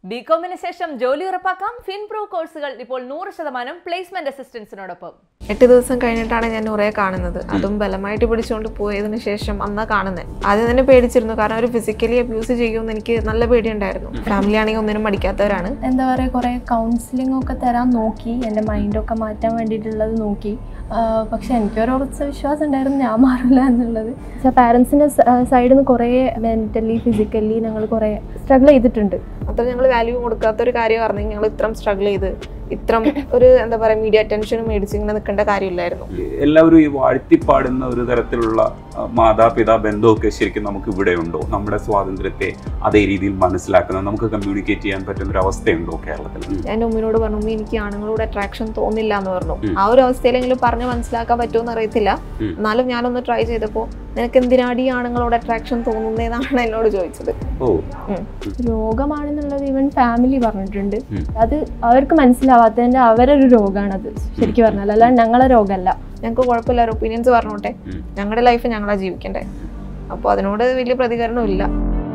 ബികോമിന് ശേഷം ജോലി ഉറപ്പാക്കാം ഫിൻപ്രോ കോഴ്സുകൾ ഇപ്പോൾ നൂറ് ശതമാനം പ്ലേസ്മെന്റ് അസിസ്റ്റൻസിനോടൊപ്പം എട്ട് ദിവസം കഴിഞ്ഞിട്ടാണ് ഞാൻ ഉറയെ കാണുന്നത് അതും ബലമായിട്ട് പിടിച്ചുകൊണ്ട് പോയതിനു ശേഷം അന്നാ കാണുന്നത് ആദ്യം തന്നെ പേടിച്ചിരുന്നു കാരണം അവർ ഫിസിക്കലി അബ്യൂസ് ചെയ്യുമെന്ന് എനിക്ക് നല്ല പേടിയുണ്ടായിരുന്നു ഫാമിലി ആണെങ്കിൽ ഒന്നിനും മടിക്കാത്തവരാണ് എന്താ പറയുക കുറേ കൗൺസിലിംഗ് ഒക്കെ തരാൻ നോക്കി എൻ്റെ മൈൻഡൊക്കെ മാറ്റാൻ വേണ്ടിയിട്ടുള്ളത് നോക്കി ആ, പക്ഷെ എനിക്കൊരു ഉറച്ച വിശ്വാസം ഉണ്ടായിരുന്നു ഞാൻ മാറില്ല എന്നുള്ളത് പക്ഷേ പാരൻസിൻ്റെ സൈഡിൽ നിന്ന് കുറേ മെൻ്റലി ഫിസിക്കലി ഞങ്ങൾ കുറേ സ്ട്രഗിൾ ചെയ്തിട്ടുണ്ട് അത്ര ഞങ്ങൾ വാല്യൂ കൊടുക്കാത്ത ഒരു കാര്യമായിരുന്നു ഞങ്ങൾ ഇത്രയും സ്ട്രഗിൾ ചെയ്ത് ഇത്രം ഒരു എന്താ പറയുക മീഡിയ അറ്റൻഷനും മേടിച്ച് ഇങ്ങനെ നിൽക്കേണ്ട കാര്യമില്ലായിരുന്നു എല്ലാവരും ഈ വാഴ്ത്തിപ്പാടുന്ന ഒരു തരത്തിലുള്ള ആ, മാതാപിതാ ബന്ധമൊക്കെ ശരിക്കും നമുക്ക് ഇവിടെ ഉണ്ടോ നമ്മുടെ സ്വാതന്ത്ര്യത്തെ അതേ രീതിയിൽ മനസ്സിലാക്കുന്ന നമുക്ക് കമ്മ്യൂണിക്കേറ്റ് ചെയ്യാൻ പറ്റുന്ന ഒരു അവസ്ഥയുണ്ടോ കേരളത്തിൽ ഞാൻ എൻ്റെ ഉമ്മിനോട് പറഞ്ഞു ഉമ്മി എനിക്ക് ആണുങ്ങളോട് അട്രാക്ഷൻ തോന്നില്ല എന്ന് പറഞ്ഞു ഉം. ആ ഒരു അവസ്ഥയിലെങ്കിലും പറഞ്ഞ് മനസ്സിലാക്കാൻ പറ്റുമെന്ന് അറിയത്തില്ല ഉം. എന്നാലും ഞാനൊന്ന് ട്രൈ ചെയ്തപ്പോൾ നിനക്ക് എന്തിനാടി ഈ ആണുങ്ങളോട് അട്രാക്ഷൻ തോന്നുന്നതെന്നാണ് എന്നോട് ചോദിച്ചത് ഓ രോഗമാണെന്നുള്ളത് ഇവൻ ഫാമിലി പറഞ്ഞിട്ടുണ്ട് ഉം. അത് അവർക്ക് മനസ്സിലാവാത്തതിൻ്റെ അവരൊരു രോഗമാണത് ശരിക്കും പറഞ്ഞാൽ അല്ലാണ്ട് ഞങ്ങളെ രോഗമല്ല ഞങ്ങൾക്ക് കുഴപ്പമില്ല ഒരു ഒപ്പീനിയൻസ് പറഞ്ഞോട്ടെ ഉം. ഞങ്ങളുടെ ലൈഫ് ഞങ്ങളാ ജീവിക്കണ്ടേ അപ്പോൾ അതിനോട് വലിയ പ്രതികരണം ഇല്ല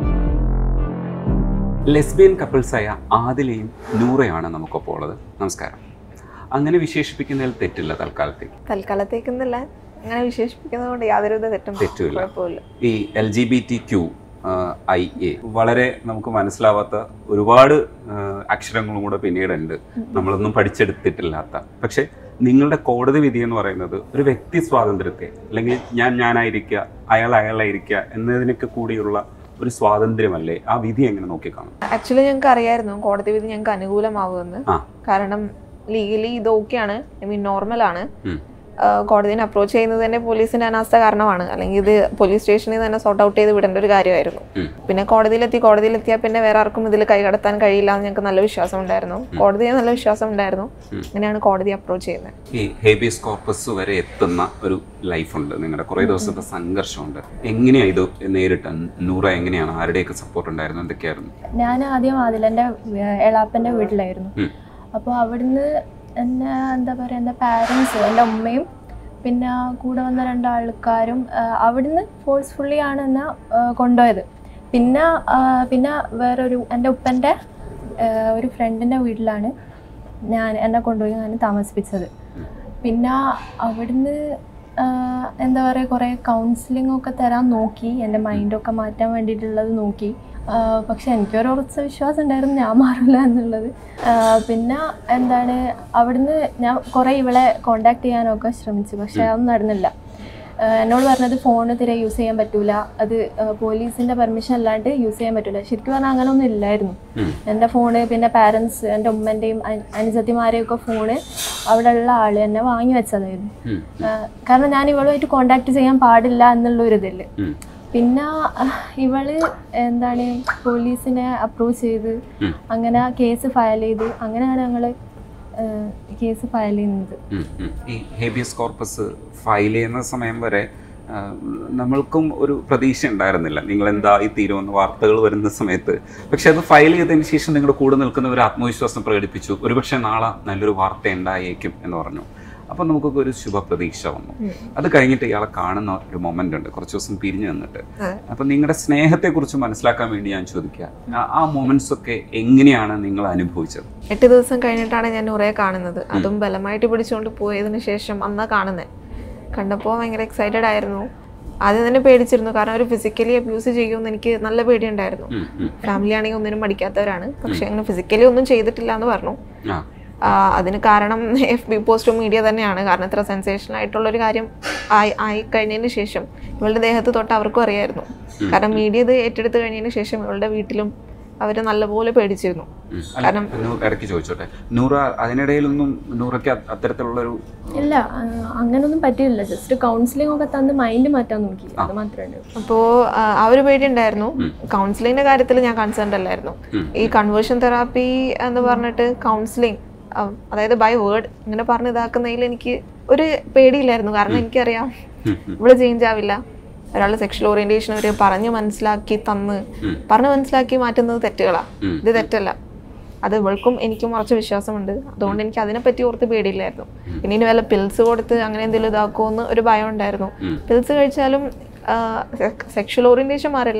ലെസ്ബിയൻ കപ്പിൾസായ ആദിലയും നൂറയാണ് നമുക്കൊപ്പം ഉള്ളത് നമസ്കാരം അങ്ങനെ വിശേഷിപ്പിക്കുന്നതിൽ തെറ്റില്ല തൽക്കാലത്തേക്ക് തൽക്കാലത്തേക്കെന്നല്ല അങ്ങനെ വിശേഷിപ്പിക്കുന്നത് കൊണ്ട് യാതൊരുവിധ തെറ്റും തെറ്റുമില്ല. കുഴപ്പമില്ല ഈ L G B T Q I A വളരെ നമുക്ക് മനസ്സിലാവാത്ത ഒരുപാട് ആ, അക്ഷരങ്ങളും കൂടെ പിന്നീടുണ്ട് നമ്മളൊന്നും പഠിച്ചെടുത്തിട്ടില്ലാത്ത പക്ഷെ നിങ്ങളുടെ കോടതി വിധി എന്ന് പറയുന്നത് ഒരു വ്യക്തി സ്വാതന്ത്ര്യത്തെ അല്ലെങ്കിൽ ഞാൻ ഞാനായിരിക്കുക അയാൾ അയാളായിരിക്കുക എന്നതിനൊക്കെ കൂടിയുള്ള ഒരു സ്വാതന്ത്ര്യമല്ലേ ആ വിധി എങ്ങനെ നോക്കിക്കാണും ആക്ച്വലി ഞങ്ങൾക്ക് അറിയായിരുന്നു കോടതി വിധി ഞങ്ങൾക്ക് അനുകൂലമാവുമെന്ന് ആ. കാരണം ലീഗലി ഇത് ഓക്കെയാണ് ഐ മീൻ നോർമലാണ് ഉം. കോടതിനെ അപ്രോച്ച് ചെയ്യുന്നത് തന്നെ പോലീസിന്റെ അനാസ്ഥ കാരണമാണ് അല്ലെങ്കിൽ ഇത് പോലീസ് സ്റ്റേഷനിൽ തന്നെ സോർട്ട് ഔട്ട് ചെയ്ത് വിടേണ്ട ഒരു കാര്യമായിരുന്നു ഉം. പിന്നെ കോടതിയിലെത്തി കോടതിയിലെത്തിയാൽ പിന്നെ വേറെ ആർക്കും ഇതിൽ കൈകടത്താൻ കഴിയില്ല എന്ന് ഞങ്ങൾക്ക് നല്ല വിശ്വാസം ഉണ്ടായിരുന്നു കോടതിയെ നല്ല വിശ്വാസം ഉണ്ടായിരുന്നു ഉം. അങ്ങനെയാണ് കോടതി അപ്രോച്ച് ചെയ്യുന്നത് ഈ ഹേബിയസ് കോർപ്പസ് വരെ എത്തുന്ന ഒരു ലൈഫുണ്ട് നിങ്ങളുടെ കുറേ ദിവസത്തെ സംഘർഷമുണ്ട് എങ്ങനെയാണ് ഇത് നേരിട്ട് നൂറ എങ്ങനെയാണ് ആരുടെയൊക്കെ സപ്പോർട്ട് ഉണ്ടായിരുന്നു എന്തൊക്കെയായിരുന്നു ഞാൻ ആദ്യം ആദിലെൻ്റെ എളാപ്പൻ്റെ വീട്ടിലായിരുന്നു ഉം. അപ്പോൾ അവിടുന്ന് എന്നെ എന്താ പറയുക എൻ്റെ പാരൻസ് എൻ്റെ ഉമ്മയും പിന്നെ കൂടെ വന്ന രണ്ടാൾക്കാരും ആ, അവിടുന്ന് ഫോഴ്സ്ഫുള്ളി ആണ് എന്നെ ആ, കൊണ്ടുപോയത് പിന്നെ ആ, പിന്നെ വേറൊരു എൻ്റെ ഉപ്പൻ്റെ ആ, ഒരു ഫ്രണ്ടിൻ്റെ വീട്ടിലാണ് ഞാൻ എന്നെ കൊണ്ടുപോയി ഞാൻ താമസിപ്പിച്ചത് പിന്നെ അവിടുന്ന് ആ, എന്താ പറയുക കുറേ കൗൺസിലിംഗ് ഒക്കെ തരാൻ നോക്കി എൻ്റെ മൈൻഡൊക്കെ മാറ്റാൻ വേണ്ടിയിട്ടുള്ളത് നോക്കി ആ, പക്ഷെ എനിക്കൊരു ഉറച്ച വിശ്വാസം ഉണ്ടായിരുന്നു ഞാൻ മാറില്ല എന്നുള്ളത് ആ, പിന്നെ എന്താണ് അവിടുന്ന് ഞാൻ കുറേ ഇവളെ കോണ്ടാക്ട് ചെയ്യാനൊക്കെ ശ്രമിച്ചു പക്ഷെ അതൊന്നും നടന്നില്ല ആ, എന്നോട് പറഞ്ഞത് ഫോൺ തീരെ യൂസ് ചെയ്യാൻ പറ്റൂല അത് പോലീസിൻ്റെ പെർമിഷൻ അല്ലാണ്ട് യൂസ് ചെയ്യാൻ പറ്റൂല ശരിക്കും പറഞ്ഞാൽ അങ്ങനെയൊന്നും ഇല്ലായിരുന്നു ഉം. എൻ്റെ ഫോണ് പിന്നെ പാരൻസ് എൻ്റെ ഉമ്മൻ്റെയും അനുജത്തിമാരെയും ഒക്കെ ഫോണ് അവിടെ ഉള്ള ആൾ എന്നെ വാങ്ങി വെച്ചതായിരുന്നു ഉം. ആ, കാരണം ഞാൻ ഇവളുമായിട്ട് കോണ്ടാക്ട് ചെയ്യാൻ പാടില്ല എന്നുള്ള ഒരു ഇതിൽ ഉം. പിന്നെ ആ, ഇവള് എന്താണ് പോലീസിനെ അപ്രോച്ച് ചെയ്ത് ഉം. അങ്ങനെ കേസ് ഫയൽ ചെയ്ത് അങ്ങനെയാണ് ഞങ്ങൾ കേസ് ഫയൽ ചെയ്യുന്നത് ഉം, ഉം. ഈ ഹേബിയസ് കോർപ്പസ് ഫയൽ ചെയ്യുന്ന സമയം വരെ ആ, നമ്മൾക്കും ഒരു പ്രതീക്ഷ ഉണ്ടായിരുന്നില്ല നിങ്ങൾ എന്തായി തീരുമെന്ന് വാർത്തകൾ വരുന്ന സമയത്ത് പക്ഷെ അത് ഫയൽ ചെയ്തതിന് ശേഷം നിങ്ങളുടെ കൂടെ നിൽക്കുന്ന ഒരു ആത്മവിശ്വാസം പ്രകടിപ്പിച്ചു ഒരുപക്ഷെ നാളെ നല്ലൊരു വാർത്ത ഉണ്ടായേക്കും എന്ന് പറഞ്ഞു അപ്പം നമുക്കൊക്കെ ഒരു ശുഭപ്രതീക്ഷ വന്നു അത് കഴിഞ്ഞിട്ട് ഇയാളെ കാണുന്ന ഒരു മൊമെന്റ് ഉണ്ട് കുറച്ച് ദിവസം പിരിഞ്ഞു നിന്നിട്ട് അതെ. അപ്പം നിങ്ങളുടെ സ്നേഹത്തെക്കുറിച്ച് മനസ്സിലാക്കാൻ വേണ്ടി ഞാൻ ചോദിക്കുക ആ- ആ മൊമെന്റ്സ് ഒക്കെ എങ്ങനെയാണ് നിങ്ങൾ അനുഭവിച്ചത് എട്ട് ദിവസം കഴിഞ്ഞിട്ടാണ് ഞാൻ ഉറയെ കാണുന്നത് അതും ബലമായിട്ട് പിടിച്ചുകൊണ്ട് പോയതിന് ശേഷം അന്നാ കാണുന്നത് കണ്ടപ്പോൾ ഭയങ്കര എക്സൈറ്റഡ് ആയിരുന്നു ആദ്യം തന്നെ പേടിച്ചിരുന്നു കാരണം അവർ ഫിസിക്കലി അബ്യൂസ് ചെയ്യുമെന്ന് എനിക്ക് നല്ല പേടിയുണ്ടായിരുന്നു ഉം, ഉം. ഫാമിലി ആണെങ്കിൽ ഒന്നിനും മടിക്കാത്തവരാണ് പക്ഷെ അങ്ങനെ ഫിസിക്കലി ഒന്നും ചെയ്തിട്ടില്ല എന്ന് പറഞ്ഞു ആ ആ, അതിന് കാരണം എഫ് ബി പോസ്റ്റും മീഡിയ തന്നെയാണ് കാരണം ഇത്ര സെൻസേഷണൽ ആയിട്ടുള്ള ഒരു കാര്യം ആയി ആയി കഴിഞ്ഞതിന് ശേഷം ഇവളുടെ ദേഹത്ത് തൊട്ട് അവർക്കും അറിയായിരുന്നു കാരണം മീഡിയ ഇത് ഏറ്റെടുത്ത് കഴിഞ്ഞതിന് ശേഷം ഇവളുടെ വീട്ടിലും അവർ നല്ലപോലെ പേടിച്ചിരുന്നു ഉം. അല്ല, നൂ- ഇടയ്ക്ക് ചോദിച്ചോട്ടെ നൂറ അതിനിടയിലൊന്നും നൂറയ്ക്ക് അ- അത്തരത്തിലുള്ളൊരു ഇല്ല ആ, അങ്ങനൊന്നും പറ്റിയില്ല ജസ്റ്റ് കൗൺസിലിംഗ് ഒക്കെ തന്ന് മൈൻഡ് മാറ്റാൻ നോക്കി അത് മാത്രമേ ഉള്ളൂ അപ്പോൾ ആ ഒരു പേടി ഉണ്ടായിരുന്നു കൗൺസിലിങ്ങിന്റെ കാര്യത്തിൽ ഞാൻ കൺസേൺഡ് അല്ലായിരുന്നു ഉം. ഈ കൺവേർഷൻ തെറാപ്പി എന്ന് പറഞ്ഞിട്ട് കൗൺസിലിംഗ് അതായത് ബൈ വേർഡ് ഇങ്ങനെ പറഞ്ഞ് ഇതാക്കുന്നതിൽ എനിക്ക് ഒരു പേടിയില്ലായിരുന്നു കാരണം എനിക്കറിയാം ഉം, ഉം. ഇവിടെ ചേഞ്ച് ആവില്ല ഒരാൾ സെക്ഷൽ ഓറിയന്റേഷൻ ഒരു പറഞ്ഞ് മനസ്സിലാക്കി തന്ന് ഉം. പറഞ്ഞ് മനസ്സിലാക്കി മാറ്റുന്നത് തെറ്റുകളാ ഉം. ഇത് തെറ്റല്ല അത് ഇവൾക്കും എനിക്കും ഉറച്ച വിശ്വാസമുണ്ട് അതുകൊണ്ട് എനിക്ക് അതിനെപ്പറ്റി ഓർത്ത് പേടിയില്ലായിരുന്നു പിന്നെ ഇനി വല്ല പിൽസ് കൊടുത്ത് അങ്ങനെ എന്തെങ്കിലും ഇതാക്കുമെന്ന് ഒരു ഭയം ഉണ്ടായിരുന്നു ഉം. പിൽസ് കഴിച്ചാലും സെക്ഷൽ ഓറിയന്റേഷൻ മാറില്ല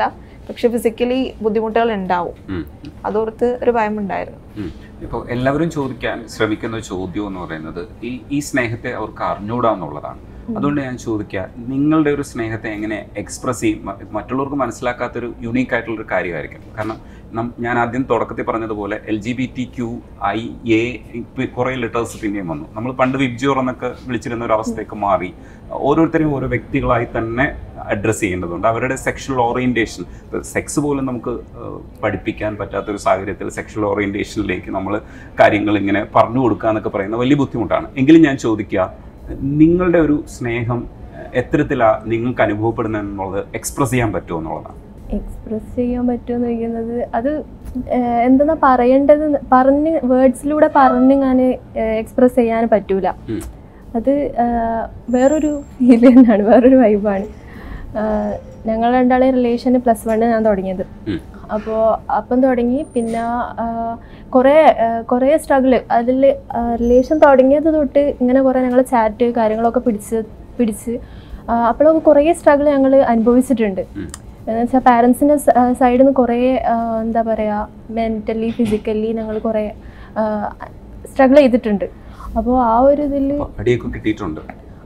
പക്ഷെ ഫിസിക്കലി ബുദ്ധിമുട്ടുകൾ ഉണ്ടാവും ഉം. അതോർത്ത് ഒരു ഭയമുണ്ടായിരുന്നു ഉം. ഇപ്പോൾ എല്ലാവരും ചോദിക്കാൻ ശ്രമിക്കുന്ന ചോദ്യം എന്ന് പറയുന്നത് ഈ ഈ സ്നേഹത്തെ അവർക്ക് അറിഞ്ഞുകൂടാ എന്നുള്ളതാണ് അതുകൊണ്ട് ഞാൻ ചോദിക്കുക നിങ്ങളുടെ ഒരു സ്നേഹത്തെ എങ്ങനെ എക്സ്പ്രസ് ചെയ്യും മ- മറ്റുള്ളവർക്ക് മനസ്സിലാക്കാത്തൊരു യുണീക്ക് ആയിട്ടുള്ളൊരു കാര്യമായിരിക്കും കാരണം നം- ഞാൻ ആദ്യം തുടക്കത്തിൽ പറഞ്ഞതുപോലെ L G B T Q I A കുറേ ലെറ്റേഴ്സ് പിന്നെയും വന്നു നമ്മൾ പണ്ട് വിബ്ജോർ എന്നൊക്കെ വിളിച്ചിരുന്ന ഒരു അവസ്ഥയൊക്കെ മാറി ഓരോരുത്തരെയും ഓരോ വ്യക്തികളായി തന്നെ അഡ്രസ്സ് ചെയ്യേണ്ടതുണ്ട് അവരുടെ സെക്ഷൽ ഓറിയൻറ്റേഷൻ സെക്സ് പോലും നമുക്ക് ഏഹ്, പഠിപ്പിക്കാൻ പറ്റാത്തൊരു സാഹചര്യത്തിൽ സെക്ഷൽ ഓറിയൻറ്റേഷനിലേക്ക് നമ്മൾ കാര്യങ്ങൾ ഇങ്ങനെ പറഞ്ഞു കൊടുക്കുക എന്നൊക്കെ പറയുന്നത് വലിയ ബുദ്ധിമുട്ടാണ് എങ്കിലും ഞാൻ ചോദിക്കുക നിങ്ങളുടെ ഒരു സ്നേഹം എത്തരത്തിലാണ് നിങ്ങൾക്ക് അനുഭവപ്പെടുന്നത് എന്നുള്ളത് എക്സ്പ്രസ് ചെയ്യാൻ പറ്റുമോ എന്നുള്ളതാണ് എക്സ്പ്രസ് ചെയ്യാൻ പറ്റുമെന്ന് ചോദിക്കുന്നത് അത് ഏഹ്, എന്തെന്നാ പറയേണ്ടത് പറഞ്ഞ് വേർഡ്സിലൂടെ പറഞ്ഞ് ഞാൻ എക്സ്പ്രസ് ചെയ്യാൻ പറ്റൂല ഉം. അത് ഏഹ്, വേറൊരു ഫീൽ തന്നെയാണ് വേറൊരു വൈബാണ് ഞങ്ങൾ രണ്ടാളെ റിലേഷന് പ്ലസ് വണ്ണ് ഞാൻ തുടങ്ങിയത് ഉം. അപ്പോൾ അപ്പം തുടങ്ങി പിന്നെ ആഹ്, കുറേ ആഹ്, കുറേ സ്ട്രഗിള് അതിൽ റിലേഷൻ തുടങ്ങിയത് തൊട്ട് ഇങ്ങനെ കുറേ ഞങ്ങൾ ചാറ്റ് കാര്യങ്ങളൊക്കെ പിടിച്ച് പിടിച്ച് ആഹ്, അപ്പോഴൊക്കെ കുറേ സ്ട്രഗിൾ ഞങ്ങൾ അനുഭവിച്ചിട്ടുണ്ട് ഉം. എന്ന് വെച്ചാൽ പാരൻസിൻ്റെ സൈഡിൽ നിന്ന് കുറേ ആഹ്, എന്താ പറയുക മെൻ്റലി ഫിസിക്കലി ഞങ്ങൾ കുറേ സ്ട്രഗിൾ ചെയ്തിട്ടുണ്ട് അപ്പോൾ ആ ഒരു ഇതിൽ അപ്പോൾ അടിയൊക്കെ കിട്ടിയിട്ടുണ്ട്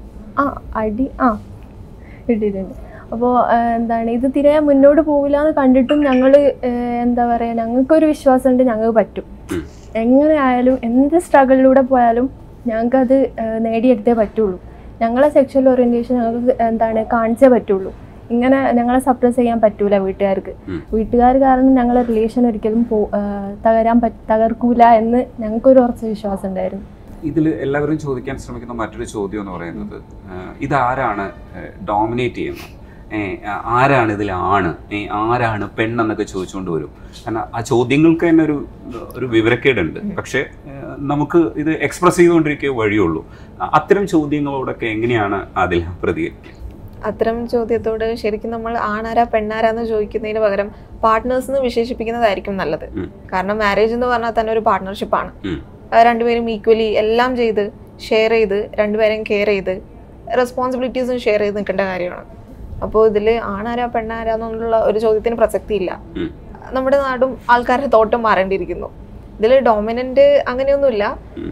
ആ അടി ആ ഇട്ടിട്ടുണ്ട് അപ്പോൾ എന്താണ് ഇത് തിരെ മുന്നോട്ട് പോകില്ല എന്ന് കണ്ടിട്ടും ഞങ്ങൾ എന്താ പറയുക ഞങ്ങൾക്കൊരു വിശ്വാസമുണ്ട് ഞങ്ങൾക്ക് പറ്റും ഉം. എങ്ങനെ ആയാലും എന്ത് സ്ട്രഗിളിലൂടെ പോയാലും ഞങ്ങൾക്കത് ഏഹ്, നേടിയെടുത്തേ പറ്റുള്ളൂ ഞങ്ങളെ സെക്ഷൽ ഓറിയൻറ്റേഷൻ ഞങ്ങൾക്ക് എന്താണ് കാണിച്ചേ പറ്റുള്ളൂ ഇങ്ങനെ ഞങ്ങളെ സപ്രസ് ചെയ്യാൻ പറ്റൂല വീട്ടുകാർക്ക് ഉം. വീട്ടുകാർ കാരണം ഞങ്ങളെ റിലേഷൻ ഒരിക്കലും പോ ഏഹ്, തകരാൻ പറ്റ തകർക്കൂല എന്ന് ഞങ്ങൾക്കൊരു ഉറച്ച വിശ്വാസം ഉണ്ടായിരുന്നു ഇതിൽ എല്ലാവരും ചോദിക്കാൻ ശ്രമിക്കുന്ന മറ്റൊരു ചോദ്യം എന്ന് പറയുന്നത് ആഹ് ഇതാരാണ് ഡോമിനേറ്റ് ചെയ്യുന്നത് ഏ, ആ- ആരാണ് ഇതിൽ ആണ് ഏ, ആരാണ് പെണ്ണെന്നൊക്കെ ചോദിച്ചുകൊണ്ട് വരും കാരണം ആ ചോദ്യങ്ങൾക്ക് തന്നെ ഒരു ഒരു വിവരക്കേടുണ്ട് പക്ഷേ ഏഹ്, നമുക്ക് ഇത് എക്സ്പ്രസ് ചെയ്തുകൊണ്ടിരിക്കുക വഴിയുള്ളൂ അ- അത്തരം ചോദ്യങ്ങളോടൊക്കെ എങ്ങനെയാണ് അതിൽ പ്രതികരിക്കുക അത്തരം ചോദ്യത്തോട് ശരിക്കും നമ്മൾ ആണാരാ പെണ്ണാരാന്ന് ചോദിക്കുന്നതിന് പകരം പാർട്ട്നേഴ്സ് എന്ന് വിശേഷിപ്പിക്കുന്നതായിരിക്കും നല്ലത് ഉം. കാരണം മാരേജ് എന്ന് പറഞ്ഞാൽ തന്നെ ഒരു പാർട്ട്ണർഷിപ്പാണ് ഉം. രണ്ടുപേരും ഈക്വലി എല്ലാം ചെയ്ത് ഷെയർ ചെയ്ത് രണ്ടുപേരെയും കെയർ ചെയ്ത് റെസ്പോൺസിബിലിറ്റീസും ഷെയർ ചെയ്ത് നിൽക്കേണ്ട കാര്യമാണ് അപ്പോൾ ഇതിൽ ആണാരാ പെണ്ണാരാ എന്നുള്ള ഒരു ചോദ്യത്തിന് പ്രസക്തിയില്ല ഉം. നമ്മുടെ നാടും ആൾക്കാരുടെ തോട്ടം മാറേണ്ടിയിരിക്കുന്നു ഇതിൽ ഡോമിനൻ്റ് അങ്ങനെയൊന്നുമില്ല ഉം.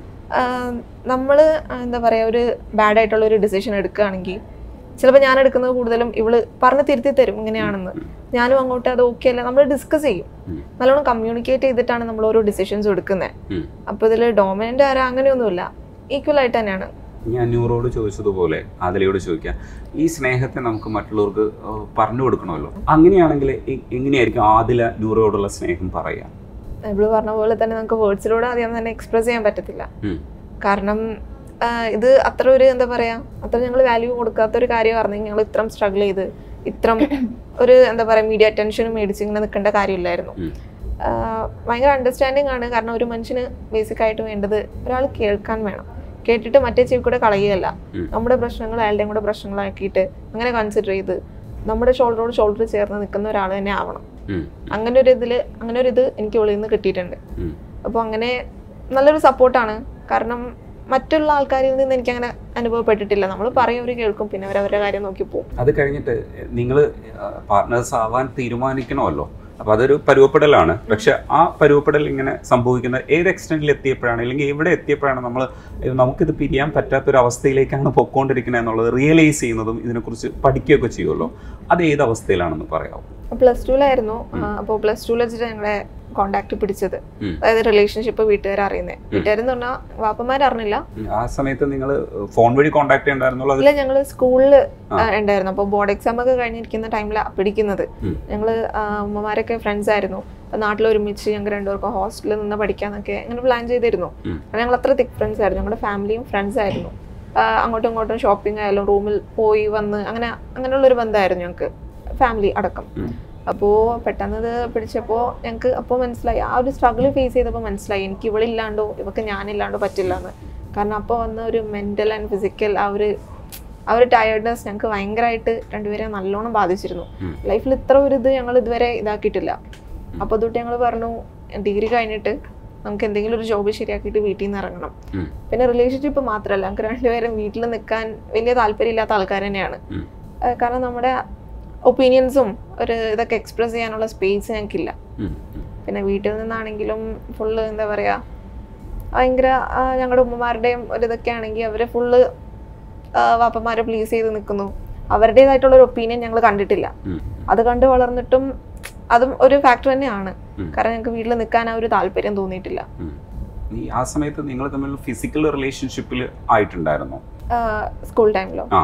നമ്മൾ എന്താ പറയുക ഒരു ബാഡ് ആയിട്ടുള്ള ഒരു ഡിസിഷൻ എടുക്കുകയാണെങ്കിൽ ചിലപ്പോൾ ഞാൻ എടുക്കുന്നത് കൂടുതലും ഇവള് പറഞ്ഞ് തിരുത്തി തരും ഇങ്ങനെയാണെന്ന് ഞാനും അങ്ങോട്ട് അത് ഓക്കെ അല്ല നമ്മൾ ഡിസ്കസ് ചെയ്യും ഉം. നല്ലോണം കമ്മ്യൂണിക്കേറ്റ് ചെയ്തിട്ടാണ് നമ്മൾ ഓരോ ഡിസിഷൻസ് എടുക്കുന്നത് ഉം. അപ്പോൾ ഇതിൽ ഡോമിനൻ്റ് ആരാ അങ്ങനെയൊന്നുമില്ല ഈക്വൽ ആയിട്ട് തന്നെയാണ് ഞാൻ ന്യൂറോട് ചോദിച്ചതുപോലെ ആദിലയോട് ചോദിക്കാം ഈ സ്നേഹത്തെ നമുക്ക് മറ്റുള്ളവർക്ക് ഏഹ്, പറഞ്ഞു കൊടുക്കണമല്ലോ അങ്ങനെയാണെങ്കിൽ എ- എങ്ങനെയായിരിക്കും ആദില ന്യൂറോയോടുള്ള സ്നേഹം പറയുക ഇവള് പറഞ്ഞ പോലെ തന്നെ നമുക്ക് വേർഡ്സിലൂടെ ആദ്യം തന്നെ എക്സ്പ്രസ് ചെയ്യാൻ പറ്റത്തില്ല ഉം. കാരണം ആ, ഇത് അത്ര ഒരു എന്താ പറയാ അത്ര ഞങ്ങൾ വാല്യൂ കൊടുക്കാത്ത ഒരു കാര്യമായിരുന്നു ഞങ്ങൾ ഇത്രം സ്ട്രഗിൾ ചെയ്ത് ഇത്രം ഒരു എന്താ പറയാ മീഡിയ അറ്റൻഷനും മേടിച്ച് ഇങ്ങനെ നിൽക്കേണ്ട കാര്യമില്ലായിരുന്നു ഉം. ആ, ഭയങ്കര അണ്ടർസ്റ്റാൻഡിങ് ആണ് കാരണം ഒരു മനുഷ്യന് ബേസിക് ആയിട്ട് വേണ്ടത് ഒരാൾ കേൾക്കാൻ വേണം കേട്ടിട്ട് മറ്റേ ചെവി കൂടെ കളയുകയല്ല ഉം. നമ്മുടെ പ്രശ്നങ്ങൾ അയാളുടെയും കൂടെ പ്രശ്നങ്ങളാക്കിയിട്ട് അങ്ങനെ കൺസിഡർ ചെയ്ത് നമ്മുടെ ഷോൾഡറോട് ഷോൾഡർ ചേർന്ന് നിൽക്കുന്ന ഒരാൾ തന്നെ ആവണം ഉം. അങ്ങനെ ഒരു ഇതിൽ അങ്ങനെ ഒരു ഇത് എനിക്ക് ഉള്ളിൽ നിന്ന് കിട്ടിയിട്ടുണ്ട് ഉം. അപ്പോൾ അങ്ങനെ നല്ലൊരു സപ്പോർട്ടാണ് കാരണം മറ്റുള്ള ആൾക്കാരിൽ നിന്ന് എനിക്ക് അങ്ങനെ അനുഭവപ്പെട്ടിട്ടില്ല നമ്മൾ പറയും അവർ കേൾക്കും പിന്നെ അവർ അവരുടെ കാര്യം നോക്കി പോകും അത് കഴിഞ്ഞിട്ട് നിങ്ങൾ പാർട്ട്നേഴ്സ് ആവാൻ തീരുമാനിക്കണമല്ലോ അപ്പൊ അതൊരു പരുവപ്പെടലാണ് പക്ഷെ ആ പരുവപ്പെടൽ ഇങ്ങനെ സംഭവിക്കുന്ന ഏത് എക്സ്റ്റെൻഡിൽ എത്തിയപ്പോഴാണ് അല്ലെങ്കിൽ എവിടെ എത്തിയപ്പോഴാണ് നമ്മൾ നമുക്കിത് പിരിയാൻ പറ്റാത്തൊരു അവസ്ഥയിലേക്കാണ് പൊക്കോണ്ടിരിക്കുന്നത് എന്നുള്ളത് റിയലൈസ് ചെയ്യുന്നതും ഇതിനെക്കുറിച്ച് പഠിക്കുകയൊക്കെ ചെയ്യുമല്ലോ അത് ഏത് അവസ്ഥയിലാണെന്ന് പറയാമോ പ്ലസ് ടുവിലായിരുന്നു അപ്പോൾ പ്ലസ് ടുവിൽ വെച്ചിട്ട് ഞങ്ങളെ കോണ്ടാക്ട് പിടിച്ചത് ഉം. അതായത് റിലേഷൻഷിപ്പ് വീട്ടുകാർ അറിയുന്നത് വീട്ടുകാരെന്ന് പറഞ്ഞാൽ വാപ്പമാർ അറിഞ്ഞില്ല ഉം, ആ സമയത്ത് നിങ്ങൾ ഫോൺ വഴി കോൺടാക്ട് ചെയ്യണ്ടായിരുന്നുള്ളൂ അത് ഇല്ല ഞങ്ങൾ സ്കൂളിൽ ആ. ഉണ്ടായിരുന്നു അപ്പോൾ ബോർഡ് എക്സാം ഒക്കെ കഴിഞ്ഞിരിക്കുന്ന ടൈമിലാണ് പിടിക്കുന്നത് ഉം. ഞങ്ങൾ ഉമ്മമാരൊക്കെ ഫ്രണ്ട്സ് ആയിരുന്നു അപ്പോൾ നാട്ടിൽ ഒരുമിച്ച് ഞങ്ങൾ രണ്ടുപേർക്കും ഹോസ്റ്റലിൽ നിന്ന് പഠിക്കാന്നൊക്കെ അങ്ങനെ പ്ലാൻ ചെയ്തിരുന്നു ഉം. കാരണം ഞങ്ങൾ അത്ര തിക് ഫ്രണ്ട്സ് ആയിരുന്നു ഞങ്ങളുടെ ഫാമിലിയും ഫ്രണ്ട്സ് ആയിരുന്നു ആ, അങ്ങോട്ടും ഇങ്ങോട്ടും ഷോപ്പിംഗ് ആയാലും റൂമിൽ പോയി വന്ന് അങ്ങനെ അങ്ങനെയുള്ളൊരു ബന്ധമായിരുന്നു ഞങ്ങൾക്ക് ഫാമിലി അടക്കം ഉം. അപ്പോൾ പെട്ടെന്ന് ഇത് പിടിച്ചപ്പോൾ ഞങ്ങൾക്ക് അപ്പോൾ മനസ്സിലായി ആ ഒരു സ്ട്രഗിൾ ഫേസ് ചെയ്തപ്പോൾ മനസ്സിലായി എനിക്ക് ഇവളില്ലാണ്ടോ ഇവക്ക് ഞാനില്ലാണ്ടോ പറ്റില്ല എന്ന് കാരണം അപ്പോൾ വന്ന ഒരു മെൻ്റൽ ആൻഡ് ഫിസിക്കൽ ആ ഒരു ആ ഒരു ടയർഡ്നെസ് ഞങ്ങൾക്ക് ഭയങ്കരമായിട്ട് രണ്ടുപേരെ നല്ലോണം ബാധിച്ചിരുന്നു ഉം. ലൈഫിൽ ഇത്ര ഒരു ഇത് ഞങ്ങൾ ഇതുവരെ ഇതാക്കിയിട്ടില്ല അപ്പോൾ തൊട്ട് ഞങ്ങൾ പറഞ്ഞു ഡിഗ്രി കഴിഞ്ഞിട്ട് നമുക്ക് എന്തെങ്കിലും ഒരു ജോബ് ശരിയാക്കിയിട്ട് വീട്ടിൽ നിന്ന് ഇറങ്ങണം ഉം. പിന്നെ റിലേഷൻഷിപ്പ് മാത്രമല്ല ഞങ്ങൾക്ക് രണ്ടുപേരും വീട്ടിൽ നിൽക്കാൻ വലിയ താല്പര്യമില്ലാത്ത ആൾക്കാർ തന്നെയാണ് ഉം. ആ, കാരണം നമ്മുടെ ഒപ്പീനിയൻസും ഒരു ഇതൊക്കെ എക്സ്പ്രസ് ചെയ്യാനുള്ള സ്പേസ് ഞങ്ങൾക്കില്ല ഉം, ഉം. പിന്നെ വീട്ടിൽ നിന്നാണെങ്കിലും ഫുള്ള് എന്താ പറയുക ഭയങ്കര ആ, ഞങ്ങളുടെ ഉമ്മമാരുടെയും ഒരു ഇതൊക്കെ ആണെങ്കിൽ അവർ ഫുള്ള് വാപ്പന്മാരെ പ്ലീസ് ചെയ്ത് നിൽക്കുന്നു അവരുടേതായിട്ടുള്ള ഒരു ഒപ്പീനിയൻ ഞങ്ങൾ കണ്ടിട്ടില്ല ഉം. അത് കണ്ട് വളർന്നിട്ടും അതും ഒരു ഫാക്ടർ തന്നെയാണ് ഉം. കാരണം ഞങ്ങൾക്ക് വീട്ടിൽ നിൽക്കാൻ ആ ഒരു താല്പര്യം തോന്നിയിട്ടില്ല ഉം. ഈ ആ സമയത്ത് നിങ്ങൾ തമ്മിൽ ഫിസിക്കൽ റിലേഷൻഷിപ്പിൽ ആയിട്ടുണ്ടായിരുന്നോ സ്കൂൾ ടൈമിലോ ആ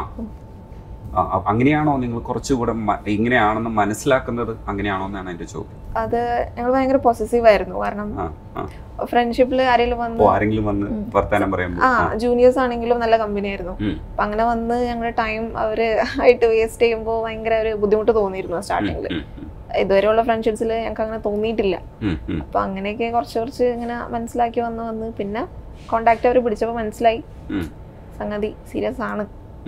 ആ, ആ, അങ്ങനെയാണോ നിങ്ങൾ കുറച്ചുകൂടെ മ- ഇങ്ങനെയാണെന്ന് മനസ്സിലാക്കുന്നത് അങ്ങനെയാണോ എന്നാണ് എൻ്റെ ചോദ്യം അത് ഞങ്ങൾ ഭയങ്കര പോസസീവ് ആയിരുന്നു കാരണം ആ ആ ഫ്രണ്ട്ഷിപ്പിൽ ആരെങ്കിലും വന്ന് ഓ ആരെങ്കിലും വന്ന് വർത്താനം പറയുമ്പോൾ ആ ജൂനിയേഴ്സ് ആണെങ്കിലും നല്ല കമ്പനി ആയിരുന്നു ഉം. അപ്പൊ അങ്ങനെ വന്ന് ഞങ്ങളുടെ ടൈം അവര് ആയിട്ട് വേസ്റ്റ് ചെയ്യുമ്പോൾ ഭയങ്കര ഒരു ബുദ്ധിമുട്ട് തോന്നിയിരുന്നു സ്റ്റാർട്ടിങ്ങിൽ ഇതുവരെയുള്ള ഫ്രണ്ട്ഷിപ്സിൽ ഞങ്ങൾക്ക് അങ്ങനെ തോന്നിയിട്ടില്ല അപ്പൊ അങ്ങനെയൊക്കെ കുറച്ച് കുറച്ച് ഇങ്ങനെ മനസ്സിലാക്കി വന്ന് വന്ന് പിന്നെ കോണ്ടാക്ട് അവർ പിടിച്ചപ്പോൾ മനസ്സിലായി സംഗതി സീരിയസ് ആണ്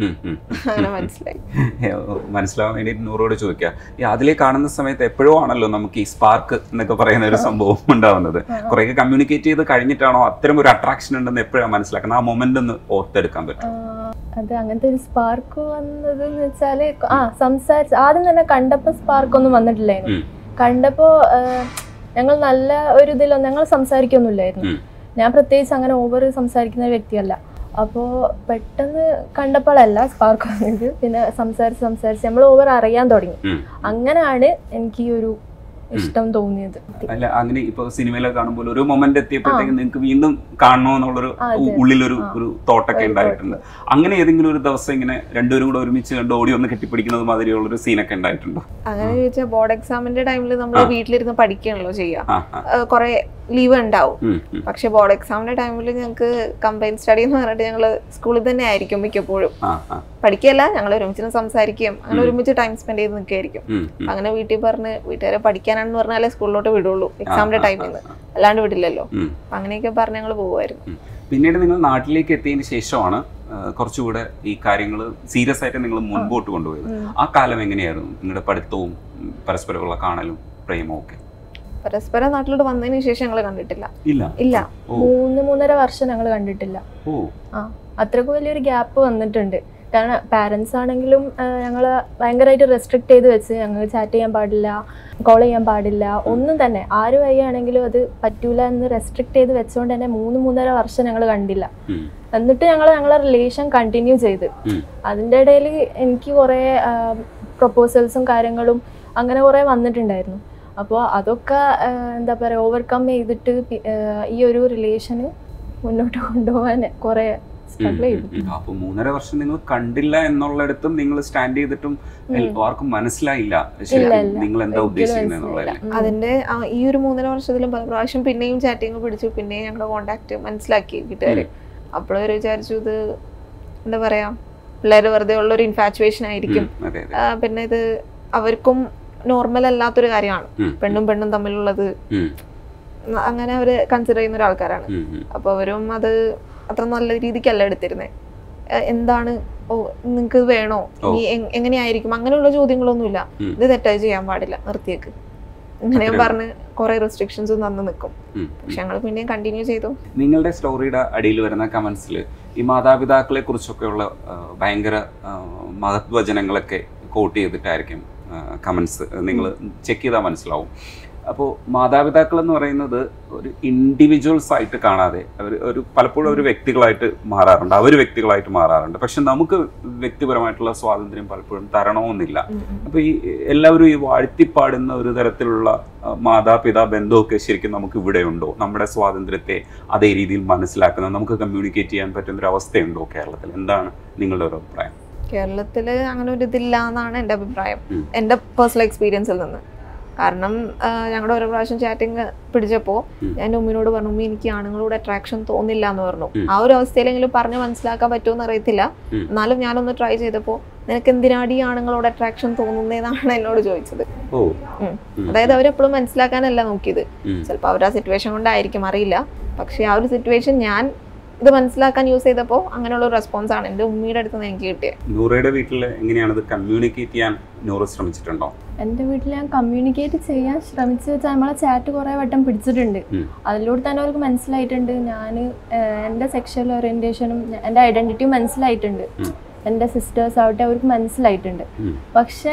അങ്ങനെ മനസ്സിലായി മനസ്സിലാവാൻ വേണ്ടിയിട്ട് നൂറോട് ചോദിക്കുക ഈ അതിലെ കാണുന്ന സമയത്ത് എപ്പോഴും ആണല്ലോ നമുക്ക് ഈ സ്പാർക്ക് എന്നൊക്കെ പറയുന്ന ഒരു സംഭവം ഉണ്ടാവുന്നത് കുറേയൊക്കെ കമ്മ്യൂണിക്കേറ്റ് ചെയ്ത് കഴിഞ്ഞിട്ടാണോ അത്തരം ഒരു അട്രാക്ഷൻ ഉണ്ടെന്ന് എപ്പോഴാണ് മനസ്സിലാക്കുന്നത് ആ മൊമെന്റ് ഒന്ന് ഓർത്തെടുക്കാൻ പറ്റും ആ, അത് അങ്ങനത്തെ ഒരു സ്പാർക്ക് വന്നത് എന്ന് വെച്ചാല് ആ സംസാരിച്ച് ആദ്യം തന്നെ കണ്ടപ്പോ സ്പാർക്ക് ഒന്നും വന്നിട്ടില്ലായിരുന്നു ഉം. കണ്ടപ്പോ ആ, ഞങ്ങൾ നല്ല ഒരു ഇതിലൊന്നും ഞങ്ങൾ സംസാരിക്കൊന്നുമില്ലായിരുന്നു ഉം. ഞാൻ പ്രത്യേകിച്ച് അങ്ങനെ ഓവർ സംസാരിക്കുന്ന ഒരു വ്യക്തിയല്ല അപ്പോൾ പെട്ടെന്ന് കണ്ടപ്പോഴല്ല സ്പാർക്ക് വന്നത് പിന്നെ സംസാരിച്ച് സംസാരിച്ച് നമ്മൾ ഓവർ അറിയാൻ തുടങ്ങി ഉം. അങ്ങനെയാണ് എനിക്ക് ഈ ഒരു ഇഷ്ടം തോന്നിയത് അല്ല അങ്ങനെ ഇപ്പൊ സിനിമയിലൊക്കെ കാണുമ്പോൾ ഒരു മൊമെന്റ് എത്തിയപ്പോഴത്തേക്ക് നിങ്ങൾക്ക് വീണ്ടും കാണണോ എന്നുള്ളൊരു ആ, അതെ. ഉള്ളിലൊരു ആ. ഒരു തോട്ടൊക്കെ ഒരു ഉണ്ടായിട്ടുണ്ട് അങ്ങനെ ഏതെങ്കിലും ഒരു ദിവസം ഇങ്ങനെ രണ്ടുപേരും കൂടെ ഒരുമിച്ച് കണ്ട് ഓടി ഒന്ന് കെട്ടിപ്പിടിക്കുന്നത് മാതിരിയുള്ള ഒരു സീനൊക്കെ ഉണ്ടായിട്ടുണ്ടോ അങ്ങനെ ചോദിച്ചാൽ ബോർഡ് എക്സാമിന്റെ ടൈമിൽ നമ്മൾ ആ. വീട്ടിലിരുന്ന് പഠിക്കണല്ലോ ചെയ്യുക ആ ആ കുറെ ലീവ് ഉണ്ടാവും ഉം, ഉം. പക്ഷെ ബോർഡ് എക്സാമിന്റെ ടൈമിൽ ഞങ്ങൾക്ക് കമ്പൈൻ സ്റ്റഡി എന്ന് പറഞ്ഞിട്ട് ഞങ്ങൾ സ്കൂളിൽ തന്നെ ആയിരിക്കും മിക്കപ്പോഴും ആ ആ പഠിക്കുകയല്ല ഞങ്ങൾ ഒരുമിച്ച് സംസാരിക്കുകയും അങ്ങനെ ഉം. ഒരുമിച്ച് ടൈം സ്പെൻഡ് ചെയ്ത് നിൽക്കുകയായിരിക്കും ഉം, ഉം. അങ്ങനെ വീട്ടിൽ പറഞ്ഞ് വീട്ടുകാരെ പഠിക്കാനാണെന്ന് പറഞ്ഞാലേ സ്കൂളിലോട്ട് വിടുള്ളൂ എക്സാമിന്റെ ആ, ആ, ടൈമിൽ നിന്ന് ആ, അല്ലാണ്ട് വിടില്ലല്ലോ ഉം. അപ്പൊ അങ്ങനെയൊക്കെ പറഞ്ഞ് ഞങ്ങൾ പോകുമായിരുന്നു പിന്നീട് നിങ്ങൾ നാട്ടിലേക്ക് എത്തിയതിന് ശേഷമാണ് ആ, കുറച്ചുകൂടെ ഈ കാര്യങ്ങൾ സീരിയസ് ആയിട്ട് നിങ്ങൾ മുൻപോട്ട് കൊണ്ടുപോയത് ഉം. ആ കാലം എങ്ങനെയായിരുന്നു നിങ്ങളുടെ പഠിത്തവും ഉം, പരസ്പരമുള്ള കാണലും പ്രേമവും ഒക്കെ പരസ്പരം നാട്ടിലോട്ട് വന്നതിന് ശേഷം ഞങ്ങൾ കണ്ടിട്ടില്ല ഇല്ല ഇല്ല ഓ മൂന്ന് മൂന്നര വർഷം ഞങ്ങൾ കണ്ടിട്ടില്ല ഓ ആ അത്രയ്ക്ക് വലിയൊരു ഗ്യാപ്പ് വന്നിട്ടുണ്ട് കാരണം പാരൻസ് ആണെങ്കിലും ഞങ്ങൾ ഭയങ്കരമായിട്ട് റെസ്ട്രിക്ട് ചെയ്ത് വെച്ച് ഞങ്ങൾ ചാറ്റ് ചെയ്യാൻ പാടില്ല കോൾ ചെയ്യാൻ പാടില്ല ഒന്നും തന്നെ ആര് വഴിയാണെങ്കിലും അത് പറ്റൂല എന്ന് റെസ്ട്രിക്ട് ചെയ്ത് വെച്ചുകൊണ്ട് തന്നെ മൂന്ന് മൂന്നര വർഷം ഞങ്ങൾ കണ്ടില്ല ഉം, എന്നിട്ട് ഞങ്ങൾ ഞങ്ങളെ റിലേഷൻ കണ്ടിന്യൂ ചെയ്ത് ഉം. അതിൻ്റെ ഇടയിൽ എനിക്ക് കുറേ പ്രപ്പോസൽസും കാര്യങ്ങളും അങ്ങനെ കുറേ വന്നിട്ടുണ്ടായിരുന്നു അപ്പോൾ അതൊക്കെ ആ, എന്താ പറയുക ഓവർകം ചെയ്തിട്ട് പി- ആ, ഈ ഒരു റിലേഷന് മുന്നോട്ട് കൊണ്ടുപോകാൻ കുറേ സ്ട്രഗിൾ ചെയ്തു ഉം. അപ്പൊ മൂന്നര വർഷം നിങ്ങൾ കണ്ടില്ല എന്നുള്ളിടത്തും നിങ്ങൾ സ്റ്റാൻഡ് ചെയ്തിട്ടും എൽ- ആർക്കും മനസ്സിലായില്ല ശരിക്കും ഇല്ല. നിങ്ങൾ എന്താ ഒരിക്കലും ഉദ്ദേശിക്കുന്നത് മനസ്സിലായില്ല. എന്നുള്ളതല്ലേ ഉം. അതിന്റെ ആ, ഈ ഒരു മൂന്നര വർഷത്തിലും പല പ്രാവശ്യം പിന്നെയും ചാറ്റിങ് പിടിച്ചു പിന്നെയും ഞങ്ങളുടെ കോണ്ടാക്ട് മനസ്സിലാക്കി വീട്ടുകാര് അപ്പോഴവര് വിചാരിച്ചു ഇത് എന്താ പറയാ പിള്ളേര് വെറുതെ ഉള്ള ഒരു ഇൻഫാച്ചുവേഷൻ ആയിരിക്കും ഉം, അതെ അതെ ആ, പിന്നെ ഇത് അവർക്കും നോർമൽ അല്ലാത്തൊരു കാര്യമാണ് ഉം, പെണ്ണും പെണ്ണും തമ്മിലുള്ളത് ഉം, അങ്ങനെ അവര് കൺസിഡർ ചെയ്യുന്ന ഒരാൾക്കാരാണ് ഉം, ഉം. അപ്പൊ അവരും അത് അത്ര നല്ല രീതിക്കല്ല എടുത്തിരുന്നത് എന്താണ് ഓ നിങ്ങക്ക് വേണോ ഓ. ഇനി എങ്- എങ്ങനെയായിരിക്കും അങ്ങനെയുള്ള ചോദ്യങ്ങളൊന്നുമില്ല ഉം. ഇത് തെറ്റായി ചെയ്യാൻ പാടില്ല നിർത്തിയേക്ക് ഇങ്ങനെ അത്രേ പറഞ്ഞ് കുറെ റെസ്ട്രിക്ഷൻസും തന്നു നിൽക്കും ഉം, ഉം. പക്ഷെ ഞങ്ങൾ പിന്നെയും കണ്ടിന്യൂ ചെയ്തു നിങ്ങളുടെ സ്റ്റോറിയുടെ അടിയിൽ വരുന്ന കമന്റ്സിൽ ഈ മാതാപിതാക്കളെ കുറിച്ചൊക്കെയുള്ള ആ, ഭയങ്കര ആ, മഹത്വചനങ്ങളൊക്കെ കോട്ട് ചെയ്തിട്ടായിരിക്കും കമന്റ്സ് നിങ്ങൾ ചെക്ക് ചെയ്താൽ മനസ്സിലാവും അപ്പോൾ മാതാപിതാക്കൾ എന്ന് പറയുന്നത് ഒരു ഇൻഡിവിജ്വൽസ് ആയിട്ട് കാണാതെ അവർ ഒരു പലപ്പോഴും ഒരു വ്യക്തികളായിട്ട് മാറാറുണ്ട് അവർ വ്യക്തികളായിട്ട് മാറാറുണ്ട് പക്ഷെ നമുക്ക് വ്യക്തിപരമായിട്ടുള്ള സ്വാതന്ത്ര്യം പലപ്പോഴും തരണമെന്നില്ല അപ്പോൾ ഈ എല്ലാവരും ഈ വാഴ്ത്തിപ്പാടുന്ന ഒരു തരത്തിലുള്ള ആ, മാതാപിതാ ബന്ധമൊക്കെ ശരിക്കും നമുക്ക് ഇവിടെ ഉണ്ടോ നമ്മുടെ സ്വാതന്ത്ര്യത്തെ അതേ രീതിയിൽ മനസ്സിലാക്കുന്ന നമുക്ക് കമ്മ്യൂണിക്കേറ്റ് ചെയ്യാൻ പറ്റുന്ന ഒരു അവസ്ഥയുണ്ടോ കേരളത്തിൽ എന്താണ് നിങ്ങളുടെ ഒരു അഭിപ്രായം കേരളത്തില് അങ്ങനെ ഒരു ഇതില്ല എന്നാണ് എൻ്റെ അഭിപ്രായം ഉം. എൻ്റെ പേഴ്സണൽ എക്സ്പീരിയൻസിൽ നിന്ന് കാരണം ഞങ്ങളുടെ ഓരോ പ്രാവശ്യം ചാറ്റിങ് പിടിച്ചപ്പോൾ ഉം. ഞാൻ എൻ്റെ ഉമ്മിനോട് പറഞ്ഞു ഉമ്മി എനിക്ക് ആണുങ്ങളോട് അട്രാക്ഷൻ തോന്നില്ല എന്ന് പറഞ്ഞു ഉം. ആ ഒരു അവസ്ഥയിലെങ്കിലും പറഞ്ഞ് മനസ്സിലാക്കാൻ പറ്റുമെന്ന് അറിയത്തില്ല ഉം. എന്നാലും ഞാനൊന്ന് ട്രൈ ചെയ്തപ്പോൾ നിനക്ക് എന്തിനാടി ഈ ആണുങ്ങളോട് അട്രാക്ഷൻ തോന്നുന്നതെന്നാണ് എന്നോട് ചോദിച്ചത് ഓ ഉം. ഉം. അതായത് അവരെപ്പോഴും മനസ്സിലാക്കാനല്ല നോക്കിയത് ഉം. ചിലപ്പോൾ അവർ ആ സിറ്റുവേഷൻ കൊണ്ടായിരിക്കും അറിയില്ല പക്ഷേ ആ ഒരു സിറ്റുവേഷൻ ഞാൻ ഇത് മനസ്സിലാക്കാൻ യൂസ് ചെയ്തപ്പോൾ അങ്ങനെയുള്ള ഒരു റെസ്പോൺസ് ആണ് എൻ്റെ ഉമ്മിയുടെ അടുത്ത് നിന്ന് എനിക്ക് കിട്ടിയത് നൂറയുടെ വീട്ടിൽ എങ്ങനെയാണത് കമ്മ്യൂണിക്കേറ്റ് ചെയ്യാൻ നൂറ് ശ്രമിച്ചിട്ടുണ്ടോ എൻ്റെ വീട്ടിൽ ഞാൻ കമ്മ്യൂണിക്കേറ്റ് ചെയ്യാൻ ശ്രമിച്ചു വെച്ചാൽ നമ്മളെ ചാറ്റ് കുറേ വട്ടം പിടിച്ചിട്ടുണ്ട് ഉം. അതിലൂടെ തന്നെ അവർക്ക് മനസ്സിലായിട്ടുണ്ട് ഞാൻ എൻ്റെ സെക്ഷൽ ഓറിയൻറ്റേഷനും എൻ്റെ ഐഡൻറ്റിറ്റിയും മനസ്സിലായിട്ടുണ്ട് ഉം. എൻ്റെ സിസ്റ്റേഴ്സ് ആവട്ടെ അവർക്ക് മനസ്സിലായിട്ടുണ്ട് ഉം. പക്ഷേ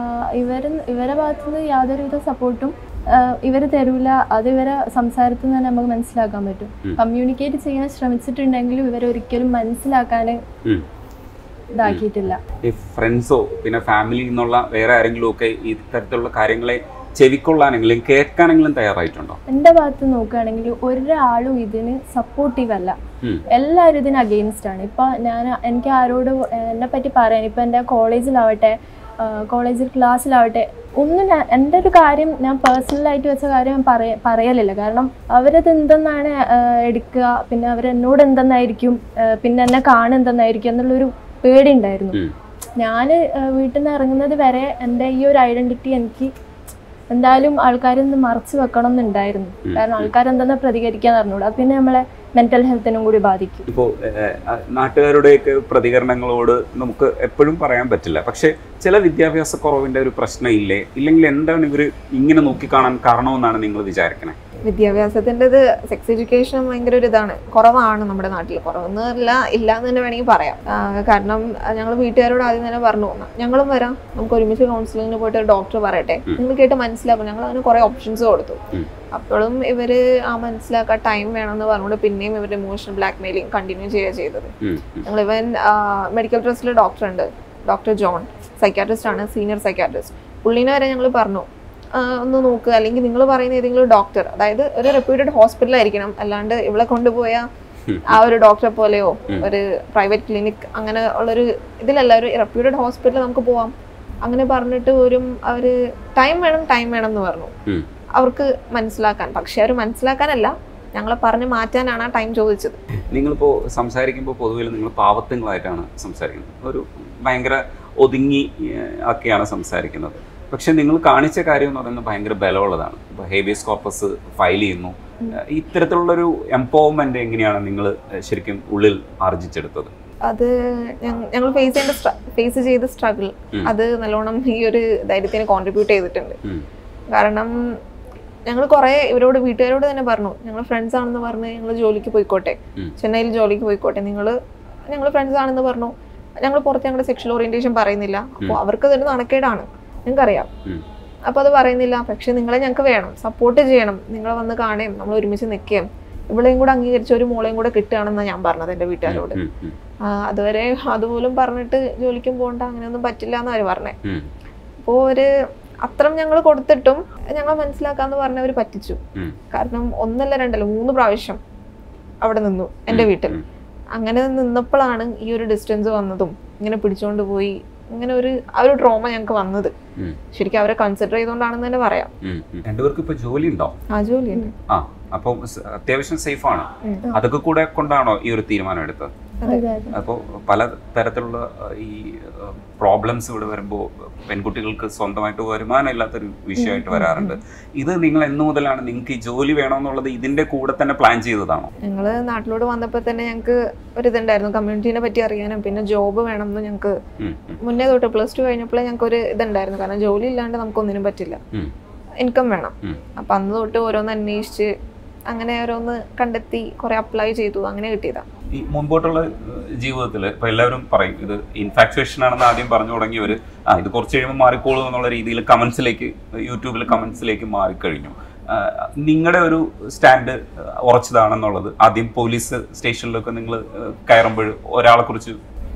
ഇവർ ഇവരെ ഭാഗത്തുനിന്ന് യാതൊരുവിധ സപ്പോർട്ടും ഇവർ തരൂല അത് ഇവരെ സംസാരത്തിൽ നിന്ന് തന്നെ നമുക്ക് മനസ്സിലാക്കാൻ പറ്റും ഉം. കമ്മ്യൂണിക്കേറ്റ് ചെയ്യാൻ ശ്രമിച്ചിട്ടുണ്ടെങ്കിലും ഇവരൊരിക്കലും മനസ്സിലാക്കാൻ ഉം. ഇതാക്കിയിട്ടില്ല ഈ ഫ്രണ്ട്സോ പിന്നെ ഫാമിലി എന്നുള്ള വേറെ ആരെങ്കിലും ഒക്കെ ഈ തരത്തിലുള്ള കാര്യങ്ങളെ ചെവിക്കൊള്ളാനെങ്കിലും കേൾക്കാനെങ്കിലും തയ്യാറായിട്ടുണ്ടോ എൻ്റെ ഭാഗത്ത് നോക്കുകയാണെങ്കിൽ ഒരാളും ഇതിന് സപ്പോർട്ടീവ് അല്ല ഉം. എല്ലാവരും ഇതിന് അഗെയിൻസ്റ്റ് ആണ് ഇപ്പം ഞാൻ എനിക്ക് ആരോട് എന്നെ പറ്റി പറയാൻ ഇപ്പം എൻ്റെ കോളേജിലാവട്ടെ കോളേജിൽ ക്ലാസ്സിലാവട്ടെ ഒന്നും ഞാൻ എൻ്റെ ഒരു കാര്യം ഞാൻ പേഴ്സണലായിട്ട് വെച്ച കാര്യം ഞാൻ പറയ പറയലില്ല കാരണം അവരത് എന്തെന്നാണ് ആഹ് എടുക്കുക പിന്നെ അവരെന്നോട് എന്തെന്നായിരിക്കും ആഹ് പിന്നെ എന്നെ കാണുക എന്തെന്നായിരിക്കും എന്നുള്ളൊരു പേടി ഉണ്ടായിരുന്നു ഉം. ഞാൻ വീട്ടിൽ നിന്ന് ഇറങ്ങുന്നത് വരെ എൻ്റെ ഈ ഒരു ഐഡൻറ്റിറ്റി എനിക്ക് എന്തായാലും ആൾക്കാരിൽ നിന്ന് മറച്ചു വെക്കണം എന്നുണ്ടായിരുന്നു ഉം. കാരണം ആൾക്കാർ എന്തെന്നാ പ്രതികരിക്കാൻ അറിഞ്ഞൂടാ പിന്നെ നമ്മളെ മെന്റൽ ഹെൽത്തിനും കൂടി ബാധിക്കും ഇപ്പോൾ നാട്ടുകാരുടെയൊക്കെ പ്രതികരണങ്ങളോട് നമുക്ക് എപ്പോഴും പറയാൻ പറ്റില്ല പക്ഷെ ചില വിദ്യാഭ്യാസ കുറവിന്റെ ഒരു പ്രശ്നം ഇല്ലേ ഇല്ലെങ്കിൽ എന്താണ് ഇവർ ഇങ്ങനെ നോക്കിക്കാണാൻ കാരണമെന്നാണ് നിങ്ങൾ വിചാരിക്കണേ വിദ്യാഭ്യാസത്തിൻ്റെത് സെക്സ് എഡ്യൂക്കേഷൻ ഭയങ്കര ഒരു ഇതാണ് കുറവാണ് നമ്മുടെ നാട്ടിൽ കുറവെന്നല്ല ഇല്ല എന്ന് തന്നെ വേണമെങ്കിൽ പറയാം ആ, കാരണം ഞങ്ങൾ വീട്ടുകാരോട് ആദ്യം തന്നെ പറഞ്ഞു ഞങ്ങളും വരാം നമുക്ക് ഒരുമിച്ച് കൗൺസിലിങ്ങിന് പോയിട്ട് ഒരു ഡോക്ടർ പറയട്ടെ ഉം. നിങ്ങൾ കേട്ട് മനസ്സിലാക്കും ഞങ്ങൾ അതിന് കുറേ ഓപ്ഷൻസ് കൊടുത്തു ഉം. അപ്പോഴും ഇവര് ആ മനസ്സിലാക്കാൻ ടൈം വേണമെന്ന് പറഞ്ഞുകൊണ്ട് പിന്നെയും ഇവരുടെ ഇമോഷണൽ ബ്ലാക്ക് മെയിലിംഗ് കണ്ടിന്യൂ ചെയ്യുക ചെയ്തത് ഉം, ഉം, ഞങ്ങൾ ഇവൻ മെഡിക്കൽ ട്രസ്റ്റിൽ ഡോക്ടർ ഉണ്ട് ഡോക്ടർ ജോൺ സൈക്കാട്രിസ്റ്റ് ആണ് സീനിയർ സൈക്കാട്രിസ്റ്റ് പുള്ളീനെ വരെ ഞങ്ങൾ പറഞ്ഞു ആ, ഒന്ന് നോക്കുക അല്ലെങ്കിൽ നിങ്ങൾ പറയുന്ന ഏതെങ്കിലും ഡോക്ടർ അതായത് ഒരു റെപ്യൂട്ടഡ് ഹോസ്പിറ്റലായിരിക്കണം അല്ലാണ്ട് ഇവിടെ കൊണ്ടുപോയ ഉം. ആ ഒരു ഡോക്ടറെ പോലെയോ ഉം. ഒരു പ്രൈവറ്റ് ക്ലിനിക് അങ്ങനെ ഉള്ളൊരു ഇതിലല്ല ഒരു റെപ്യൂട്ടഡ് ഹോസ്പിറ്റൽ നമുക്ക് പോവാം അങ്ങനെ പറഞ്ഞിട്ട് ഒരു അവര് ടൈം വേണം ടൈം വേണം എന്ന് പറഞ്ഞു ഉം. അവർക്ക് മനസ്സിലാക്കാൻ പക്ഷെ അവർ മനസ്സിലാക്കാനല്ല ഞങ്ങളെ പറഞ്ഞ് മാറ്റാനാണ് ആ ടൈം ചോദിച്ചത് നിങ്ങളിപ്പോൾ സംസാരിക്കുമ്പോൾ പൊതുവിൽ നിങ്ങൾ പാവത്തുങ്ങളായിട്ടാണ് സംസാരിക്കുന്നത് ഒരു ഭയങ്കര ഒതുങ്ങി ഏഹ്, ഒക്കെയാണ് സംസാരിക്കുന്നത് പക്ഷെ നിങ്ങൾ കാണിച്ച കാര്യം എന്ന് പറയുന്നത് ഭയങ്കര ബലമുള്ളതാണ് ഇപ്പോൾ ഹേബിയസ് കോർപ്പസ് ഫയൽ ചെയ്യുന്നു ഏഹ്, ഇത്തരത്തിലുള്ളൊരു എംപവർമെന്റ് എങ്ങനെയാണ് നിങ്ങൾ ശരിക്കും ഉള്ളിൽ ആർജിച്ചെടുത്തത് അത് ഞങ്ങൾ ഫേസ് ചെയ്യേണ്ട ഫേസ് ചെയ്ത സ്ട്രഗിൾ ഉം. അത് നല്ലോണം ഈ ഒരു ധൈര്യത്തിന് കോൺട്രിബ്യൂട്ട് ചെയ്തിട്ടുണ്ട് ഉം. കാരണം ഞങ്ങൾ കുറേ ഇവരോട് വീട്ടുകാരോട് തന്നെ പറഞ്ഞു ഞങ്ങൾ ഫ്രണ്ട്സ് ആണെന്ന് പറഞ്ഞ് ഞങ്ങൾ ജോലിക്ക് പോയിക്കോട്ടെ ഉം. ചെന്നൈയിൽ ജോലിക്ക് പോയിക്കോട്ടെ നിങ്ങൾ ഞങ്ങൾ ഫ്രണ്ട്സ് ആണെന്ന് പറഞ്ഞു ഞങ്ങൾ പുറത്ത് ഞങ്ങളുടെ സെക്ഷൽ ഓറിയന്റേഷൻ പറയുന്നില്ല അപ്പോൾ അവർക്ക് അതൊരു നാണക്കേടാണ് ഞങ്ങൾക്കറിയാം ഉം. അപ്പോൾ അത് പറയുന്നില്ല പക്ഷെ നിങ്ങളെ ഞങ്ങൾക്ക് വേണം സപ്പോർട്ട് ചെയ്യണം നിങ്ങളെ വന്ന് കാണുകയും നമ്മൾ ഒരുമിച്ച് നിൽക്കുകയും ഇവളെയും കൂടെ അംഗീകരിച്ച ഒരു മോളെയും കൂടെ കിട്ടുകയാണെന്നാണ് ഞാൻ പറഞ്ഞത് എൻ്റെ വീട്ടുകാരോട് ഉം, ഉം, ആ, അതുവരെ അതുപോലും പറഞ്ഞിട്ട് ജോലിക്കും പോകണ്ട അങ്ങനെയൊന്നും പറ്റില്ല എന്ന് അവർ പറഞ്ഞേ ഉം, അപ്പോൾ ഒരു അത്രം ഞങ്ങൾ കൊടുത്തിട്ടും ഞങ്ങൾ മനസ്സിലാക്കാന്ന് പറഞ്ഞവർ പറ്റിച്ചു ഉം. കാരണം ഒന്നല്ല രണ്ടല്ല മൂന്ന് പ്രാവശ്യം അവിടെ നിന്നു എൻ്റെ വീട്ടിൽ ഉം. അങ്ങനെ നിന്നപ്പോഴാണ് ഈ ഒരു ഡിസ്റ്റൻസ് വന്നതും ഇങ്ങനെ പിടിച്ചുകൊണ്ട് പോയി ഇങ്ങനെ ഒരു ആ ഒരു ട്രോമ ഞങ്ങൾക്ക് വന്നത് ഉം. ശരിക്കും അവരെ കൺസിഡർ ചെയ്തുകൊണ്ടാണെന്ന് തന്നെ പറയാം ഉം, ഉം. രണ്ടുപേർക്കും ഇപ്പൊ ജോലി ഉണ്ടോ ആ ജോലിയുണ്ട് ആ അപ്പോൾ അത്യാവശ്യം സേഫ് ആണ് ഉം. അതൊക്കെ കൂടെ കൊണ്ടാണോ ഈ ഒരു തീരുമാനം എടുത്തത് അതെ. അതെ അതെ അപ്പോൾ പല തരത്തിലുള്ള അഹ്, ഈ പ്രോബ്ലംസ് ഇവിടെ വരുമ്പോൾ പെൺകുട്ടികൾക്ക് സ്വന്തമായിട്ട് വരുമാനം ഇല്ലാത്തൊരു വിഷയമായിട്ട് വരാറുണ്ട് ഇത് നിങ്ങൾ എന്ന് മുതലാണ് നിങ്ങൾക്ക് ഈ ജോലി വേണമെന്നുള്ളത് ഇതിന്റെ കൂടെ തന്നെ പ്ലാൻ ചെയ്തതാണോ ഞങ്ങൾ നാട്ടിലോട്ട് വന്നപ്പോൾ തന്നെ ഞങ്ങൾക്ക് ഒരു ഇതുണ്ടായിരുന്നു കമ്മ്യൂണിറ്റീനെ പറ്റി അറിയാനും പിന്നെ ജോബ് വേണമെന്ന് ഞങ്ങൾക്ക് ഉം, ഉം, മുന്നേ തൊട്ട് പ്ലസ് ടു കഴിഞ്ഞപ്പോഴേ ഞങ്ങൾക്ക് ഒരു ഇതുണ്ടായിരുന്നു കാരണം ജോലി ഇല്ലാണ്ട് നമുക്കൊന്നിനും പറ്റില്ല ഉം, ഇൻകം വേണം ഉം. അപ്പം അന്ന് തൊട്ട് ഓരോന്ന് അന്വേഷിച്ച് അങ്ങനെ ഓരോന്ന് കണ്ടെത്തി കുറെ അപ്ലൈ ചെയ്തു അങ്ങനെ കിട്ടിയതാ ഈ മുൻപോട്ടുള്ള ജീവിതത്തിൽ ഇപ്പൊ എല്ലാവരും പറയും ഇത് ഇൻഫാക്ച്വേഷൻ ആണെന്ന് ആദ്യം പറഞ്ഞു തുടങ്ങിയവർ ആ ഇത് കുറച്ച് കഴിയുമ്പോൾ മാറിക്കോളും എന്നുള്ള രീതിയിൽ കമന്റ്സിലേക്ക് യൂട്യൂബിൽ കമന്റ്സിലേക്ക് മാറിക്കഴിഞ്ഞു നിങ്ങളുടെ ഒരു സ്റ്റാൻഡ് ഉറച്ചതാണെന്നുള്ളത് ആദ്യം പോലീസ് സ്റ്റേഷനിലൊക്കെ നിങ്ങൾ കയറുമ്പോൾ ഒരാളെ കുറിച്ച്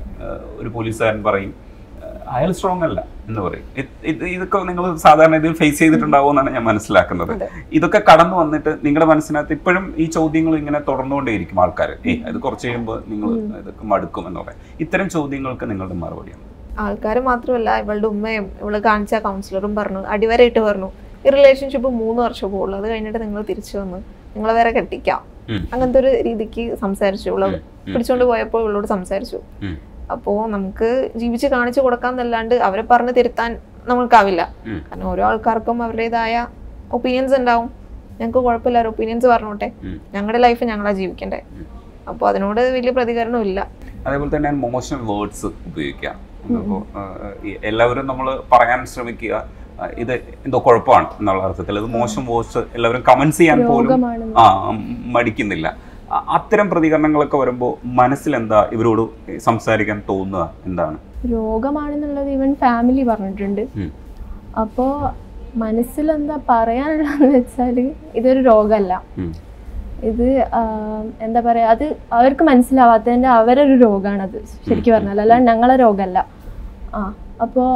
ഒരു പോലീസുകാരൻ പറയും "ആ, അയാൾ സ്ട്രോങ് അല്ല എന്ന് പറയും ഇത് ഇത് ഇതൊക്കെ നിങ്ങൾ സാധാരണ ഇതിൽ ഫേസ് ചെയ്തിട്ടുണ്ടാവും എന്നാണ് ഞാൻ മനസ്സിലാക്കുന്നത് അതെ. ഇതൊക്കെ കടന്നു വന്നിട്ട് നിങ്ങളുടെ മനസ്സിനകത്ത് ഇപ്പോഴും ഈ ചോദ്യങ്ങൾ ഇങ്ങനെ തുടർന്നുകൊണ്ടേയിരിക്കും ആൾക്കാർ ഏയ് ഇത് കുറച്ച് കഴിയുമ്പോൾ നിങ്ങൾ ഇതൊക്കെ മടുക്കും എന്ന് പറയാം ഇത്തരം ചോദ്യങ്ങൾക്ക് നിങ്ങളുടെ മറുപടിയാണ് ആൾക്കാർ മാത്രമല്ല ഇവളുടെ ഉമ്മയും ഇവള് കാണിച്ച കൗൺസിലറും പറഞ്ഞു അടിവരയിട്ട് പറഞ്ഞു ഈ റിലേഷൻഷിപ്പ് മൂന്ന് വർഷം പോകുള്ളൂ അത് കഴിഞ്ഞിട്ട് നിങ്ങൾ തിരിച്ചു വന്ന് നിങ്ങളെ വേറെ കെട്ടിക്കാം ഉം. അങ്ങനത്തെ ഒരു രീതിക്ക് സംസാരിച്ചു ഇവള് ഉം, ഉം, പിടിച്ചോണ്ട് പോയപ്പോൾ ഇവളോട് സംസാരിച്ചു ഉം. അപ്പോൾ നമുക്ക് ജീവിച്ച് കാണിച്ചു കൊടുക്കാന്നല്ലാണ്ട് അവരെ പറഞ്ഞ് തിരുത്താൻ നമ്മൾക്കാവില്ല ഉം. കാരണം ഓരോ ആൾക്കാർക്കും അവരുടേതായ ഒപ്പീനിയൻസ് ഉണ്ടാവും ഞങ്ങൾക്ക് കുഴപ്പമില്ല ഒരു ഒപ്പീനിയൻസ് പറഞ്ഞോട്ടെ ഉം. ഞങ്ങളുടെ ലൈഫ് ഞങ്ങളാ ജീവിക്കണ്ടേ ഉം. അപ്പോൾ അതിനോട് വലിയ പ്രതികരണം ഇല്ല അതേപോലെ തന്നെ മോശം വേർഡ്സ് ഉപയോഗിക്കാം അപ്പോൾ എല്ലാവരും നമ്മൾ പറയാൻ ശ്രമിക്കുക ആ, ഇത് എന്തോ കുഴപ്പമാണ് എന്നുള്ള അർത്ഥത്തിൽ ഇത് മോശം വേർഡ്സ് എല്ലാവരും കമന്റ്സ് ചെയ്യാൻ പോലും രോഗമാണെന്ന് ആ ഉം, മടിക്കുന്നില്ല അ- അത്തരം പ്രതികരണങ്ങളൊക്കെ വരുമ്പോൾ മനസ്സിലെന്താ ഇവരോട് സംസാരിക്കാൻ തോന്നുക എന്താണ് രോഗമാണെന്നുള്ളത് ഇവൻ ഫാമിലി പറഞ്ഞിട്ടുണ്ട് ഉം. അപ്പോൾ മനസ്സിലെന്താ പറയാനുള്ളതെന്ന് വെച്ചാൽ ഇതൊരു രോഗമല്ല ഉം. ഇത് ആം, എന്താ പറയുക അത് അവർക്ക് മനസ്സിലാവാത്തതിൻ്റെ അവരൊരു രോഗമാണത് ശരിക്കും പറഞ്ഞാൽ അല്ലാണ്ട് ഞങ്ങളെ രോഗമല്ല ആ അപ്പോൾ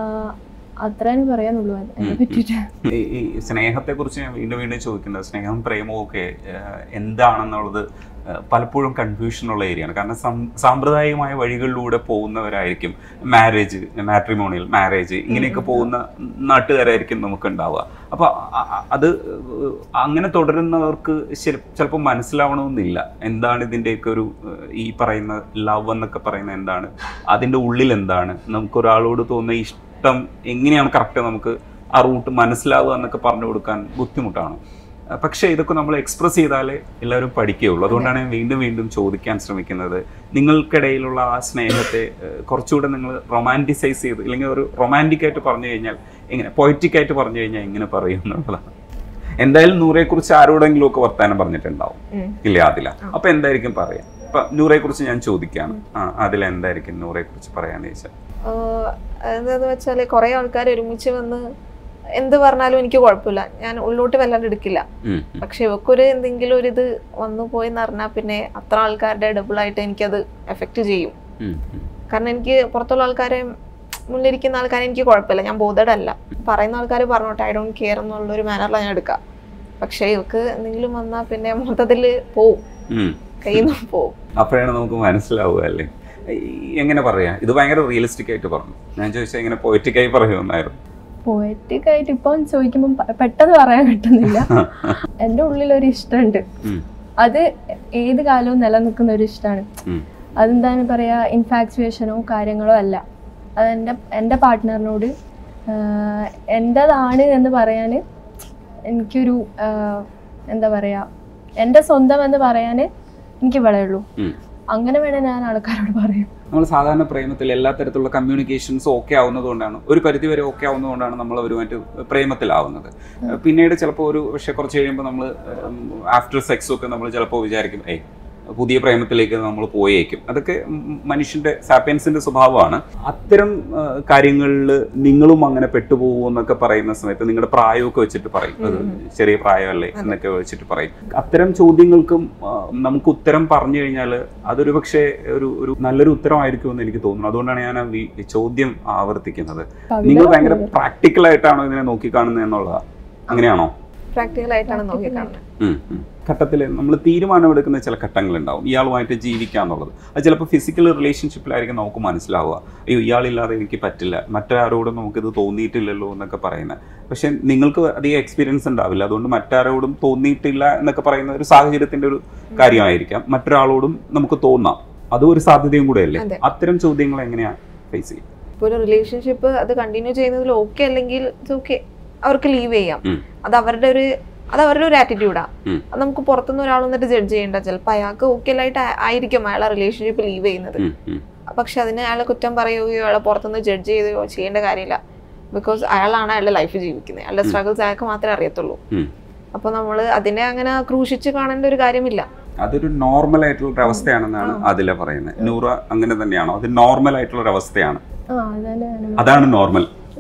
അത്രേ പറയാനുള്ളൂ അത് അതിനെ പറ്റിയിട്ട് ഈ ഈ സ്നേഹത്തെക്കുറിച്ച് ഞാൻ വീണ്ടും വീണ്ടും ചോദിക്കുന്നത് സ്നേഹം പ്രേമവും ഒക്കെ ഏഹ്, എന്താണെന്നുള്ളത് ഏഹ്, പലപ്പോഴും കൺഫ്യൂഷനുള്ള ഏരിയയാണ് കാരണം സം- സാമ്പ്രദായികമായ വഴികളിലൂടെ പോകുന്നവരായിരിക്കും മാരേജ് മാട്രിമോണിയൽ മാരേജ് ഇങ്ങനെയൊക്കെ പോകുന്ന നാട്ടുകാരായിരിക്കും നമുക്ക് ഉണ്ടാവുക അപ്പോൾ അത് ഏഹ്, അങ്ങനെ തുടരുന്നവർക്ക് ചിലപ്പോൾ മനസ്സിലാവണമെന്നില്ല എന്താണ് ഇതിൻ്റെയൊക്കെ ഒരു ഏഹ്, ഈ പറയുന്ന ലവ് എന്നൊക്കെ പറയുന്ന എന്താണ് അതിൻ്റെ ഉള്ളിൽ എന്താണ് നമുക്കൊരാളോട് തോന്നുന്ന ഇഷ്ടം എങ്ങനെയാണ് കറക്റ്റ് നമുക്ക് ആ റൂട്ട് മനസ്സിലാവുക എന്നൊക്കെ പറഞ്ഞു കൊടുക്കാൻ ബുദ്ധിമുട്ടാണ് അഹ് പക്ഷേ ഇതൊക്കെ നമ്മൾ എക്സ്പ്രസ് ചെയ്താലേ എല്ലാവരും പഠിക്കുകയുള്ളൂ അതുകൊണ്ടാണ് ഞാൻ വീണ്ടും വീണ്ടും ചോദിക്കാൻ ശ്രമിക്കുന്നത് നിങ്ങൾക്കിടയിലുള്ള ആ സ്നേഹത്തെ ഏഹ്, കുറച്ചുകൂടെ നിങ്ങൾ റൊമാൻറ്റിസൈസ് ചെയ്ത് അല്ലെങ്കിൽ ഒരു റൊമാൻറ്റിക് ആയിട്ട് പറഞ്ഞു കഴിഞ്ഞാൽ എങ്ങനെ പൊയറ്റിക് ആയിട്ട് പറഞ്ഞു കഴിഞ്ഞാൽ എങ്ങനെ പറയും എന്നുള്ളതാണ് എന്തായാലും നൂറെക്കുറിച്ച് ആരോടെങ്കിലും ഒക്കെ വർത്താനം പറഞ്ഞിട്ടുണ്ടാവും ഉം. ഇല്ലേ അതില അപ്പൊ എന്തായിരിക്കും പറയാ ഇപ്പൊ നൂറെ കുറിച്ച് ഞാൻ ചോദിക്കാണ് ആ അതിൽ എന്തായിരിക്കും നൂറെ കുറിച്ച് പറയാന്ന് ചോദിച്ചാൽ ആഹ് എന്താന്ന് വെച്ചാല് കുറെ ആൾക്കാർ ഒരുമിച്ച് വന്ന് എന്ത് പറഞ്ഞാലും എനിക്ക് കുഴപ്പമില്ല ഞാൻ ഉള്ളോട്ട് വല്ലാണ്ട് എടുക്കില്ല ഉം, ഉം, പക്ഷെ ഇവക്കൊരു എന്തെങ്കിലും ഒരു ഇത് വന്നു പോയി എന്ന് പറഞ്ഞാൽ പിന്നെ അത്ര ആൾക്കാരുടെ ഡബിൾ ആയിട്ട് എനിക്കത് എഫക്റ്റ് ചെയ്യും ഉം, ഉം. കാരണം എനിക്ക് പുറത്തുള്ള ആൾക്കാരെ മുന്നിലിരിക്കുന്ന ആൾക്കാരെ എനിക്ക് കുഴപ്പമില്ല ഞാൻ ബോധഡ് അല്ല പറയുന്ന ആൾക്കാർ പറഞ്ഞോട്ടെ ഐ ഡോണ്ട് കെയർ എന്നുള്ള ഒരു മാനറിലാണ് ഞാൻ എടുക്കുക പക്ഷെ ഇവക്ക് എന്തെങ്കിലും വന്നാൽ പിന്നെ മൊത്തത്തിൽ പോവും ഉം. കയ്യിൽ നിന്ന് പോവും അപ്പോഴാണ് നമുക്ക് മനസ്സിലാവുക അല്ലേ ഈ എങ്ങനെ പറയാ ഇത് ഭയങ്കര റിയലിസ്റ്റിക് ആയിട്ട് പറഞ്ഞു ഞാൻ ചോദിച്ചാൽ ഇങ്ങനെ poetic ആയി പറയുമെന്നായിരുന്നു പോയറ്റിക് ആയിട്ട് ഇപ്പം ചോദിക്കുമ്പോൾ പെട്ടെന്ന് പറയാൻ കിട്ടുന്നില്ല എൻ്റെ ഉള്ളിലൊരു ഇഷ്ടമുണ്ട് ഉം, അത് ഏത് കാലവും നിലനിൽക്കുന്ന ഒരു ഇഷ്ടമാണ് ഉം, അതെന്താണ് പറയുക ഇൻഫാക്ച്വേഷനോ കാര്യങ്ങളോ അല്ല അതെൻ്റെ എൻ്റെ പാർട്ട്ണറിനോട് എൻ്റെതാണ് എന്ന് പറയാൻ എനിക്കൊരു ആഹ്, എന്താ പറയുക എൻ്റെ സ്വന്തം എന്ന് പറയാൻ എനിക്ക് ഇവിടെ ഉള്ളൂ ഉം. അങ്ങനെ വേണേൽ ഞാൻ ആൾക്കാരോട് പറയും നമ്മൾ സാധാരണ പ്രേമത്തിൽ എല്ലാ തരത്തിലുള്ള കമ്മ്യൂണിക്കേഷൻസും ഓക്കെ ആവുന്നതുകൊണ്ടാണ് ഒരു പരിധി വരെ ഓക്കെ ആവുന്നതുകൊണ്ടാണ് നമ്മൾ അവരുമായിട്ട് പ്രേമത്തിലാവുന്നത് പിന്നീട് ചിലപ്പോൾ ഒരു പക്ഷെ കുറച്ച് കഴിയുമ്പോൾ നമ്മൾ ആഫ്റ്റർ സെക്സും ഒക്കെ നമ്മൾ ചിലപ്പോൾ വിചാരിക്കും ഏയ് പുതിയ പ്രേമത്തിലേക്ക് നമ്മൾ പോയേക്കും അതൊക്കെ ഉം മനുഷ്യന്റെ സാപ്പിയൻസിന്റെ സ്വഭാവമാണ് അത്തരം കാര്യങ്ങളിൽ നിങ്ങളും അങ്ങനെ പെട്ടുപോകും എന്നൊക്കെ പറയുന്ന സമയത്ത് നിങ്ങളുടെ പ്രായമൊക്കെ വെച്ചിട്ട് പറയും അത് ചെറിയ പ്രായമല്ലേ എന്നൊക്കെ വെച്ചിട്ട് പറയും അത്തരം ചോദ്യങ്ങൾക്കും ആ, നമുക്ക് ഉത്തരം പറഞ്ഞു കഴിഞ്ഞാൽ അതൊരു പക്ഷേ ഒരു ഒരു നല്ലൊരു ഉത്തരമായിരിക്കും എന്ന് എനിക്ക് തോന്നുന്നു അതുകൊണ്ടാണ് ഞാൻ ആ വി- ഈ ചോദ്യം ആവർത്തിക്കുന്നത് നിങ്ങൾ ഭയങ്കര പ്രാക്ടിക്കൽ ആയിട്ടാണോ ഇതിനെ നോക്കിക്കാണുന്നത് എന്നുള്ളതാ അങ്ങനെയാണോ പ്രാക്ടിക്കൽ ആയിട്ടാണ് നോക്കിക്കാണുന്നത് ഘട്ടത്തിൽ നമ്മൾ തീരുമാനമെടുക്കുന്ന ചില ഘട്ടങ്ങളുണ്ടാവും ഇയാളുമായിട്ട് ജീവിക്കുക എന്നുള്ളത് അത് ചിലപ്പോൾ ഫിസിക്കൽ റിലേഷൻഷിപ്പിലായിരിക്കും നമുക്ക് മനസ്സിലാവുക അയ്യോ ഇയാളില്ലാതെ എനിക്ക് പറ്റില്ല മറ്റാരോടും നമുക്കിത് തോന്നിയിട്ടില്ലല്ലോ എന്നൊക്കെ പറയുന്നത് പക്ഷെ നിങ്ങൾക്ക് അധികം എക്സ്പീരിയൻസ് ഉണ്ടാവില്ല അതുകൊണ്ട് മറ്റാരോടും തോന്നിയിട്ടില്ല എന്നൊക്കെ പറയുന്ന ഒരു സാഹചര്യത്തിന്റെ ഒരു കാര്യമായിരിക്കാം മറ്റൊരാളോടും നമുക്ക് തോന്നാം അതും ഒരു സാധ്യതയും കൂടെ അല്ലേ അതെ. അത്തരം ചോദ്യങ്ങൾ എങ്ങനെയാ ഫേസ് ചെയ്യും ഇപ്പോൾ ഒരു റിലേഷൻഷിപ്പ് അത് കണ്ടിന്യൂ ചെയ്യുന്നതിൽ ഓക്കെ അല്ലെങ്കിൽ ഓക്കെ അവർക്ക് ലീവ് ചെയ്യാം ഉം. അത് അവരുടെ ഒരു അത് അവരുടെ ഒരു ആറ്റിറ്റ്യൂഡാ ഉം. അത് നമുക്ക് പുറത്തുനിന്ന് ഒരാൾ വന്നിട്ട് ജഡ്ജ് ചെയ്യേണ്ട ചിലപ്പോൾ അയാൾക്ക് ഓക്കെ ആയിട്ട് ആ- ആയിരിക്കും അയാൾ റിലേഷൻഷിപ്പ് ലീവ് ചെയ്യുന്നത് ഉം, ഉം, പക്ഷെ അതിന് അയാളെ കുറ്റം പറയുകയോ അയാളെ പുറത്തുനിന്ന് ജഡ്ജ് ചെയ്യുകയോ ചെയ്യേണ്ട കാര്യമില്ല ബിക്കോസ് അയാളാണ് അയാളുടെ ലൈഫ് ജീവിക്കുന്നത് അയാളുടെ സ്ട്രഗിൾസ് അയാൾക്ക് മാത്രമേ അറിയത്തുള്ളൂ ഉം. അപ്പോൾ നമ്മൾ അതിനെ അങ്ങനെ ക്രൂശിച്ച് കാണേണ്ട ഒരു കാര്യമില്ല അതൊരു നോർമൽ ആയിട്ടുള്ള ഒരു അവസ്ഥയാണെന്നാണ് അതിലെ പറയുന്നത് നൂറ അങ്ങനെ തന്നെയാണോ അത് നോർമൽ ആയിട്ടുള്ള ഒരു അവസ്ഥയാണ് ആ അതന്നെ അതാണ് നോർമൽ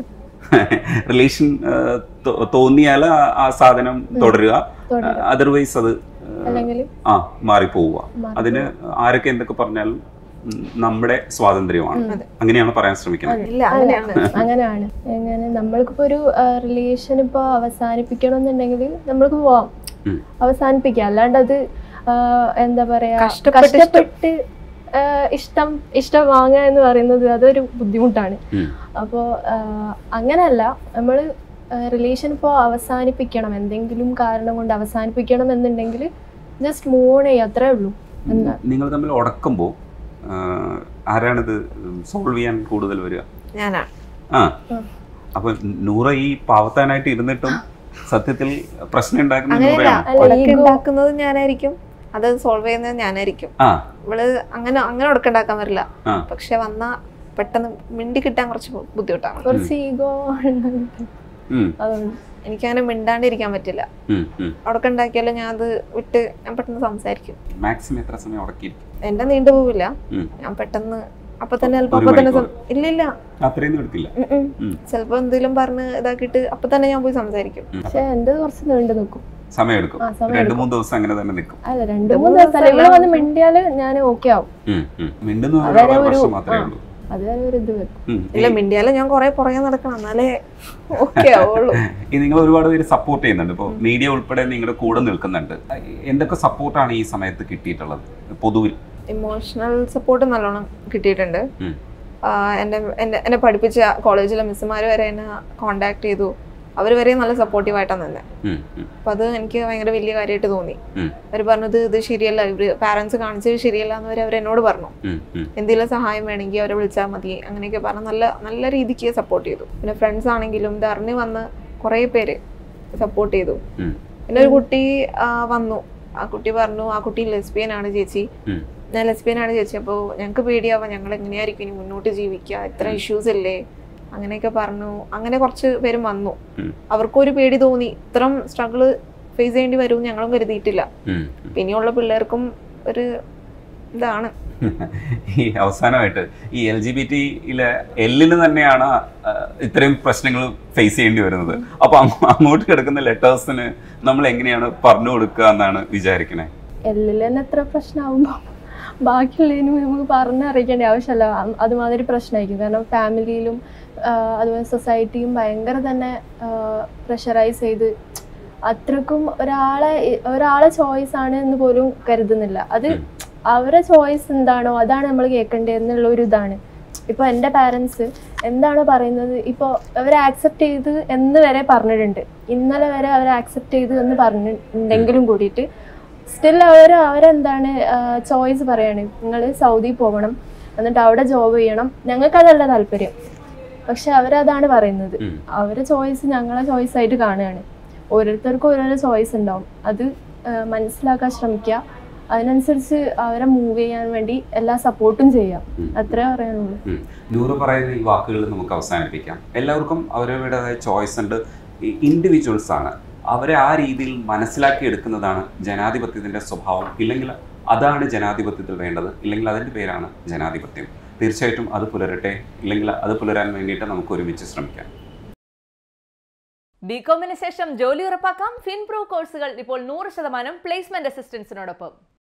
റിലേഷൻ തോന്നിയാൽ ആ- ആ സാധനം തുടരുക തുടരുക. അതർവൈസ് അത് ആ, അല്ലെങ്കിൽ ആ മാറിപ്പോവുക മാറി അതിന് ആരൊക്കെ എന്തൊക്കെ പറഞ്ഞാലും ഉം, നമ്മുടെ സ്വാതന്ത്ര്യമാണ് അങ്ങനെയാണ് പറയാൻ ശ്രമിക്കുന്നത് ഇല്ല അങ്ങനെയാണ് അങ്ങനെയാണ് എങ്ങനെ നമ്മൾക്കിപ്പോ ഒരു റിലേഷൻ ഇപ്പൊ അവസാനിപ്പിക്കണം എന്നുണ്ടെങ്കിൽ നമ്മൾക്ക് പോവാം ഉം. അവസാനിപ്പിക്കാം അല്ലാണ്ട് അത് ആ, എന്താ പറയാ കഷ്ടപ്പെട്ട് കഷ്ടപ്പെട്ട് ആ, ഇഷ്ടം ഇഷ്ടം വാങ്ങുക എന്ന് പറയുന്നത് അതൊരു ബുദ്ധിമുട്ടാണ് ഉം. അപ്പോൾ അങ്ങനെയല്ല നമ്മൾ റിലേഷൻ ഇപ്പോൾ അവസാനിപ്പിക്കണം എന്തെങ്കിലും കാരണം കൊണ്ട് അവസാനിപ്പിക്കണം എന്നുണ്ടെങ്കിൽ ജസ്റ്റ് മൂവ് ഓൺ ചെയ്യുക അത്രേ ഉള്ളൂ എന്താ നിങ്ങൾ തമ്മിൽ ഉടക്കുമ്പോൾ ആരാണിത് സോൾവ് ചെയ്യാൻ കൂടുതൽ വരിക ഞാനാണ് ആ ഉം. അപ്പൊ നൂറ ഈ പാവത്താനായിട്ട് ഇരുന്നിട്ടും സത്യത്തിൽ പ്രശ്നം ഉണ്ടാക്കുന്ന അങ്ങനെയല്ല നൂറയാണ് അല്ല, ഉടക്ക് ego- ഉണ്ടാക്കുന്നത് ഞാനായിരിക്കും അത് സോൾവ് ചെയ്യുന്നത് ഞാനായിരിക്കും ആ ഇവള് അങ്ങനെ അങ്ങനെ ഉടക്കുണ്ടാക്കാൻ വരില്ല ആ. പക്ഷെ വന്ന പെട്ടെന്ന് മിണ്ടി കിട്ടാൻ കുറച്ച് ബു- ബുദ്ധിമുട്ടാണ് കുറച്ച് ഈഗോ ഉം. അതുകൊണ്ട് എനിക്കങ്ങനെ മിണ്ടാണ്ടിരിക്കാൻ പറ്റില്ല അവിടെ ഉണ്ടാക്കിയാലും ഞാൻ അത് വിട്ട് ഞാൻ പെട്ടെന്ന് സംസാരിക്കും മാക്സിമം എത്ര സമയം ഉടക്കിയിരിക്കും എന്റെ നീണ്ടു പോവില്ല ഉം. ഞാൻ പെട്ടെന്ന് അപ്പൊ തന്നെ ചിലപ്പോ ഒരു അപ്പൊ തന്നെ മണിക്കൂർ? സം- ഇല്ല ഇല്ല അത്രയൊന്നും എടുക്കില്ല ഉം ഉം. ഉം. ചിലപ്പോ എന്തെങ്കിലും പറഞ്ഞ് ഇതാക്കിയിട്ട് അപ്പൊ തന്നെ ഞാൻ പോയി സംസാരിക്കും പക്ഷെ എൻ്റെ കുറച്ച് നീണ്ടു നിൽക്കും സമയം എടുക്കും ആ സമയം രണ്ടു എടുക്കും മൂന്ന് ദിവസം അങ്ങനെ തന്നെ നിൽക്കും അല്ല രണ്ട് മൂന്ന് ദിവസം ഇവിടെ വന്ന് മിണ്ടിയാല് ഞാൻ ഓക്കെ ആവും ഉം, ഉം. മിണ്ടുന്ന ഒരു അതുവരെ ഒരു വർഷം മാത്രമേ ആ. ഉള്ളൂ അതുവരെ ഒരു ഇത് വരും ഉം. ഇല്ല മിണ്ടിയാലും ഞാൻ കുറെ പുറകെ നടക്കണം എന്നാലേ ഓക്കെ ആവുള്ളൂ ഈ നിങ്ങൾ ഒരുപാട് പേര് സപ്പോർട്ട് ചെയ്യുന്നുണ്ട് ഇപ്പോൾ മീഡിയ ഉൾപ്പെടെ നിങ്ങളുടെ കൂടെ നിൽക്കുന്നുണ്ട് എന്തൊക്കെ സപ്പോർട്ടാണ് ഈ സമയത്ത് കിട്ടിയിട്ടുള്ളത് പൊതുവിൽ ഇമോഷണൽ സപ്പോർട്ട് നല്ലോണം കിട്ടിയിട്ടുണ്ട് ഉം. ആഹ് എൻ്റെ എന്നെ എന്നെ പഠിപ്പിച്ച കോളേജിലെ മിസ്സുമാർ വരെ എന്നെ കോണ്ടാക്ട് ചെയ്തു അവർ വരെ നല്ല സപ്പോർട്ടീവായിട്ടാണ് തന്നെ ഉം, ഉം, അപ്പം അത് എനിക്ക് ഭയങ്കര വലിയ കാര്യമായിട്ട് തോന്നി ഉം. അവർ പറഞ്ഞത് ഇത് ശരിയല്ല ഇവർ പാരൻസ് കാണിച്ചത് ശരിയല്ല എന്ന് വരെ അവർ എന്നോട് പറഞ്ഞു ഉം, ഉം, എന്തെങ്കിലും സഹായം വേണമെങ്കിൽ അവരെ വിളിച്ചാൽ മതി അങ്ങനെയൊക്കെ പറഞ്ഞ് നല്ല നല്ല രീതിക്ക് സപ്പോർട്ട് ചെയ്തു പിന്നെ ഫ്രണ്ട്സ് ആണെങ്കിലും ഇത് അറിഞ്ഞ് വന്ന് കുറേ പേര് സപ്പോർട്ട് ചെയ്തു ഉം. പിന്നെ ഒരു കുട്ടി ആ, വന്നു ആ കുട്ടി പറഞ്ഞു ആ കുട്ടി ലെസ്ബിയൻ ആണ് ചേച്ചി ഉം. ഞാൻ ലെസ്ബിയൻ ആണ് ചേച്ചി അപ്പോൾ ഞങ്ങൾക്ക് പേടിയാവാം ഞങ്ങൾ എങ്ങനെയായിരിക്കും ഇനി മുന്നോട്ട് ജീവിക്കുക ഇത്ര ഇഷ്യൂസ് ഇല്ലേ അങ്ങനെയൊക്കെ പറഞ്ഞു അങ്ങനെ കുറച്ച് പേരും വന്നു ഉം. അവർക്കും ഒരു പേടി തോന്നി ഇത്രയും സ്ട്രഗിള് ഫേസ് ചെയ്യേണ്ടി വരും ഞങ്ങളും കരുതിയിട്ടില്ല ഉം, ഉം. പിന്നെയുള്ള പിള്ളേർക്കും ഒരു ഇതാണ് ഈ അവസാനമായിട്ട് ഈ എൽ ജി ബി ടിയിലെ എല്ലിന് തന്നെയാണ് ആ, ഇത്രയും പ്രശ്നങ്ങൾ ഫേസ് ചെയ്യേണ്ടി വരുന്നത് അപ്പൊ അങ്ങ് അങ്ങോട്ട് കിടക്കുന്ന ലെറ്റേഴ്സിന് നമ്മൾ എങ്ങനെയാണ് പറഞ്ഞു കൊടുക്കുക എന്നാണ് വിചാരിക്കണേ എല്ലിൽ തന്നെ എത്ര പ്രശ്നമാകുമ്പോൾ ബാക്കിയുള്ളതിനും നമുക്ക് പറഞ്ഞറിയിക്കേണ്ട ആവശ്യമല്ല അ- അതുമാതിരി പ്രശ്നമായിരിക്കും കാരണം ഫാമിലിയിലും അതുപോലെ സൊസൈറ്റിയും ഭയങ്കര തന്നെ പ്രഷറൈസ് ചെയ്ത് അത്രക്കും ഒരാളെ ഒരാളെ ചോയ്സ് ആണ് എന്ന് പോലും കരുതുന്നില്ല അത് ഉം. അവരെ ചോയ്സ് എന്താണോ അതാണ് നമ്മൾ കേൾക്കേണ്ടത് എന്നുള്ള ഒരു ഇതാണ് ഇപ്പോൾ എൻ്റെ പാരൻസ് എന്താണോ പറയുന്നത് ഇപ്പോൾ അവർ ആക്സെപ്റ്റ് ചെയ്ത് എന്ന് വരെ പറഞ്ഞിട്ടുണ്ട് ഇന്നലെ വരെ അവർ ആക്സെപ്റ്റ് ചെയ്ത് എന്ന് പറഞ്ഞിട്ടുണ്ടെങ്കിലും കൂടിയിട്ട് സ്റ്റിൽ അവർ അവരെന്താണ് ചോയ്സ് പറയാണ് നിങ്ങൾ സൗദി പോകണം എന്നിട്ട് അവിടെ ജോബ് ചെയ്യണം ഞങ്ങൾക്ക് അതല്ല താല്പര്യം പക്ഷെ അവരതാണ് പറയുന്നത് ഉം. അവരെ ചോയ്സ് ഞങ്ങളെ ചോയ്സ് ആയിട്ട് കാണുകയാണ് ഓരോരുത്തർക്കും ഓരോരോ ചോയ്സ് ഉണ്ടാവും അത് ആ, മനസ്സിലാക്കാൻ ശ്രമിക്കുക അതിനനുസരിച്ച് അവരെ മൂവ് ചെയ്യാൻ വേണ്ടി എല്ലാ സപ്പോർട്ടും ചെയ്യാം ഉം. അത്രേ പറയാനുള്ളൂ ഉം. നൂറ് പറയുന്ന ഈ വാക്കുകൾ നമുക്ക് അവസാനിപ്പിക്കാം എല്ലാവർക്കും അവരവരുടേതായ ചോയ്സ് ഉണ്ട് ഇൻഡിവിജ്വൽസ് ആണ് അവരെ ആ രീതിയിൽ മനസ്സിലാക്കി എടുക്കുന്നതാണ് ജനാധിപത്യത്തിന്റെ സ്വഭാവം ഇല്ലെങ്കിൽ അതാണ് ജനാധിപത്യത്തിൽ വേണ്ടത് ഇല്ലെങ്കിൽ അതിന്റെ പേരാണ് ജനാധിപത്യം തീർച്ചയായിട്ടും അത് പുലരട്ടെ ഇല്ലെങ്കിൽ അത് പുലരാൻ വേണ്ടിയിട്ട് നമുക്ക് ഒരുമിച്ച് ശ്രമിക്കാം ബികോമിന് ശേഷം ജോലി ഉറപ്പാക്കാം ഫിൻപ്രൂവ് കോഴ്സുകൾ ഇപ്പോൾ നൂറ് ശതമാനം പ്ലേസ്മെന്റ് അസിസ്റ്റൻസിനോടൊപ്പം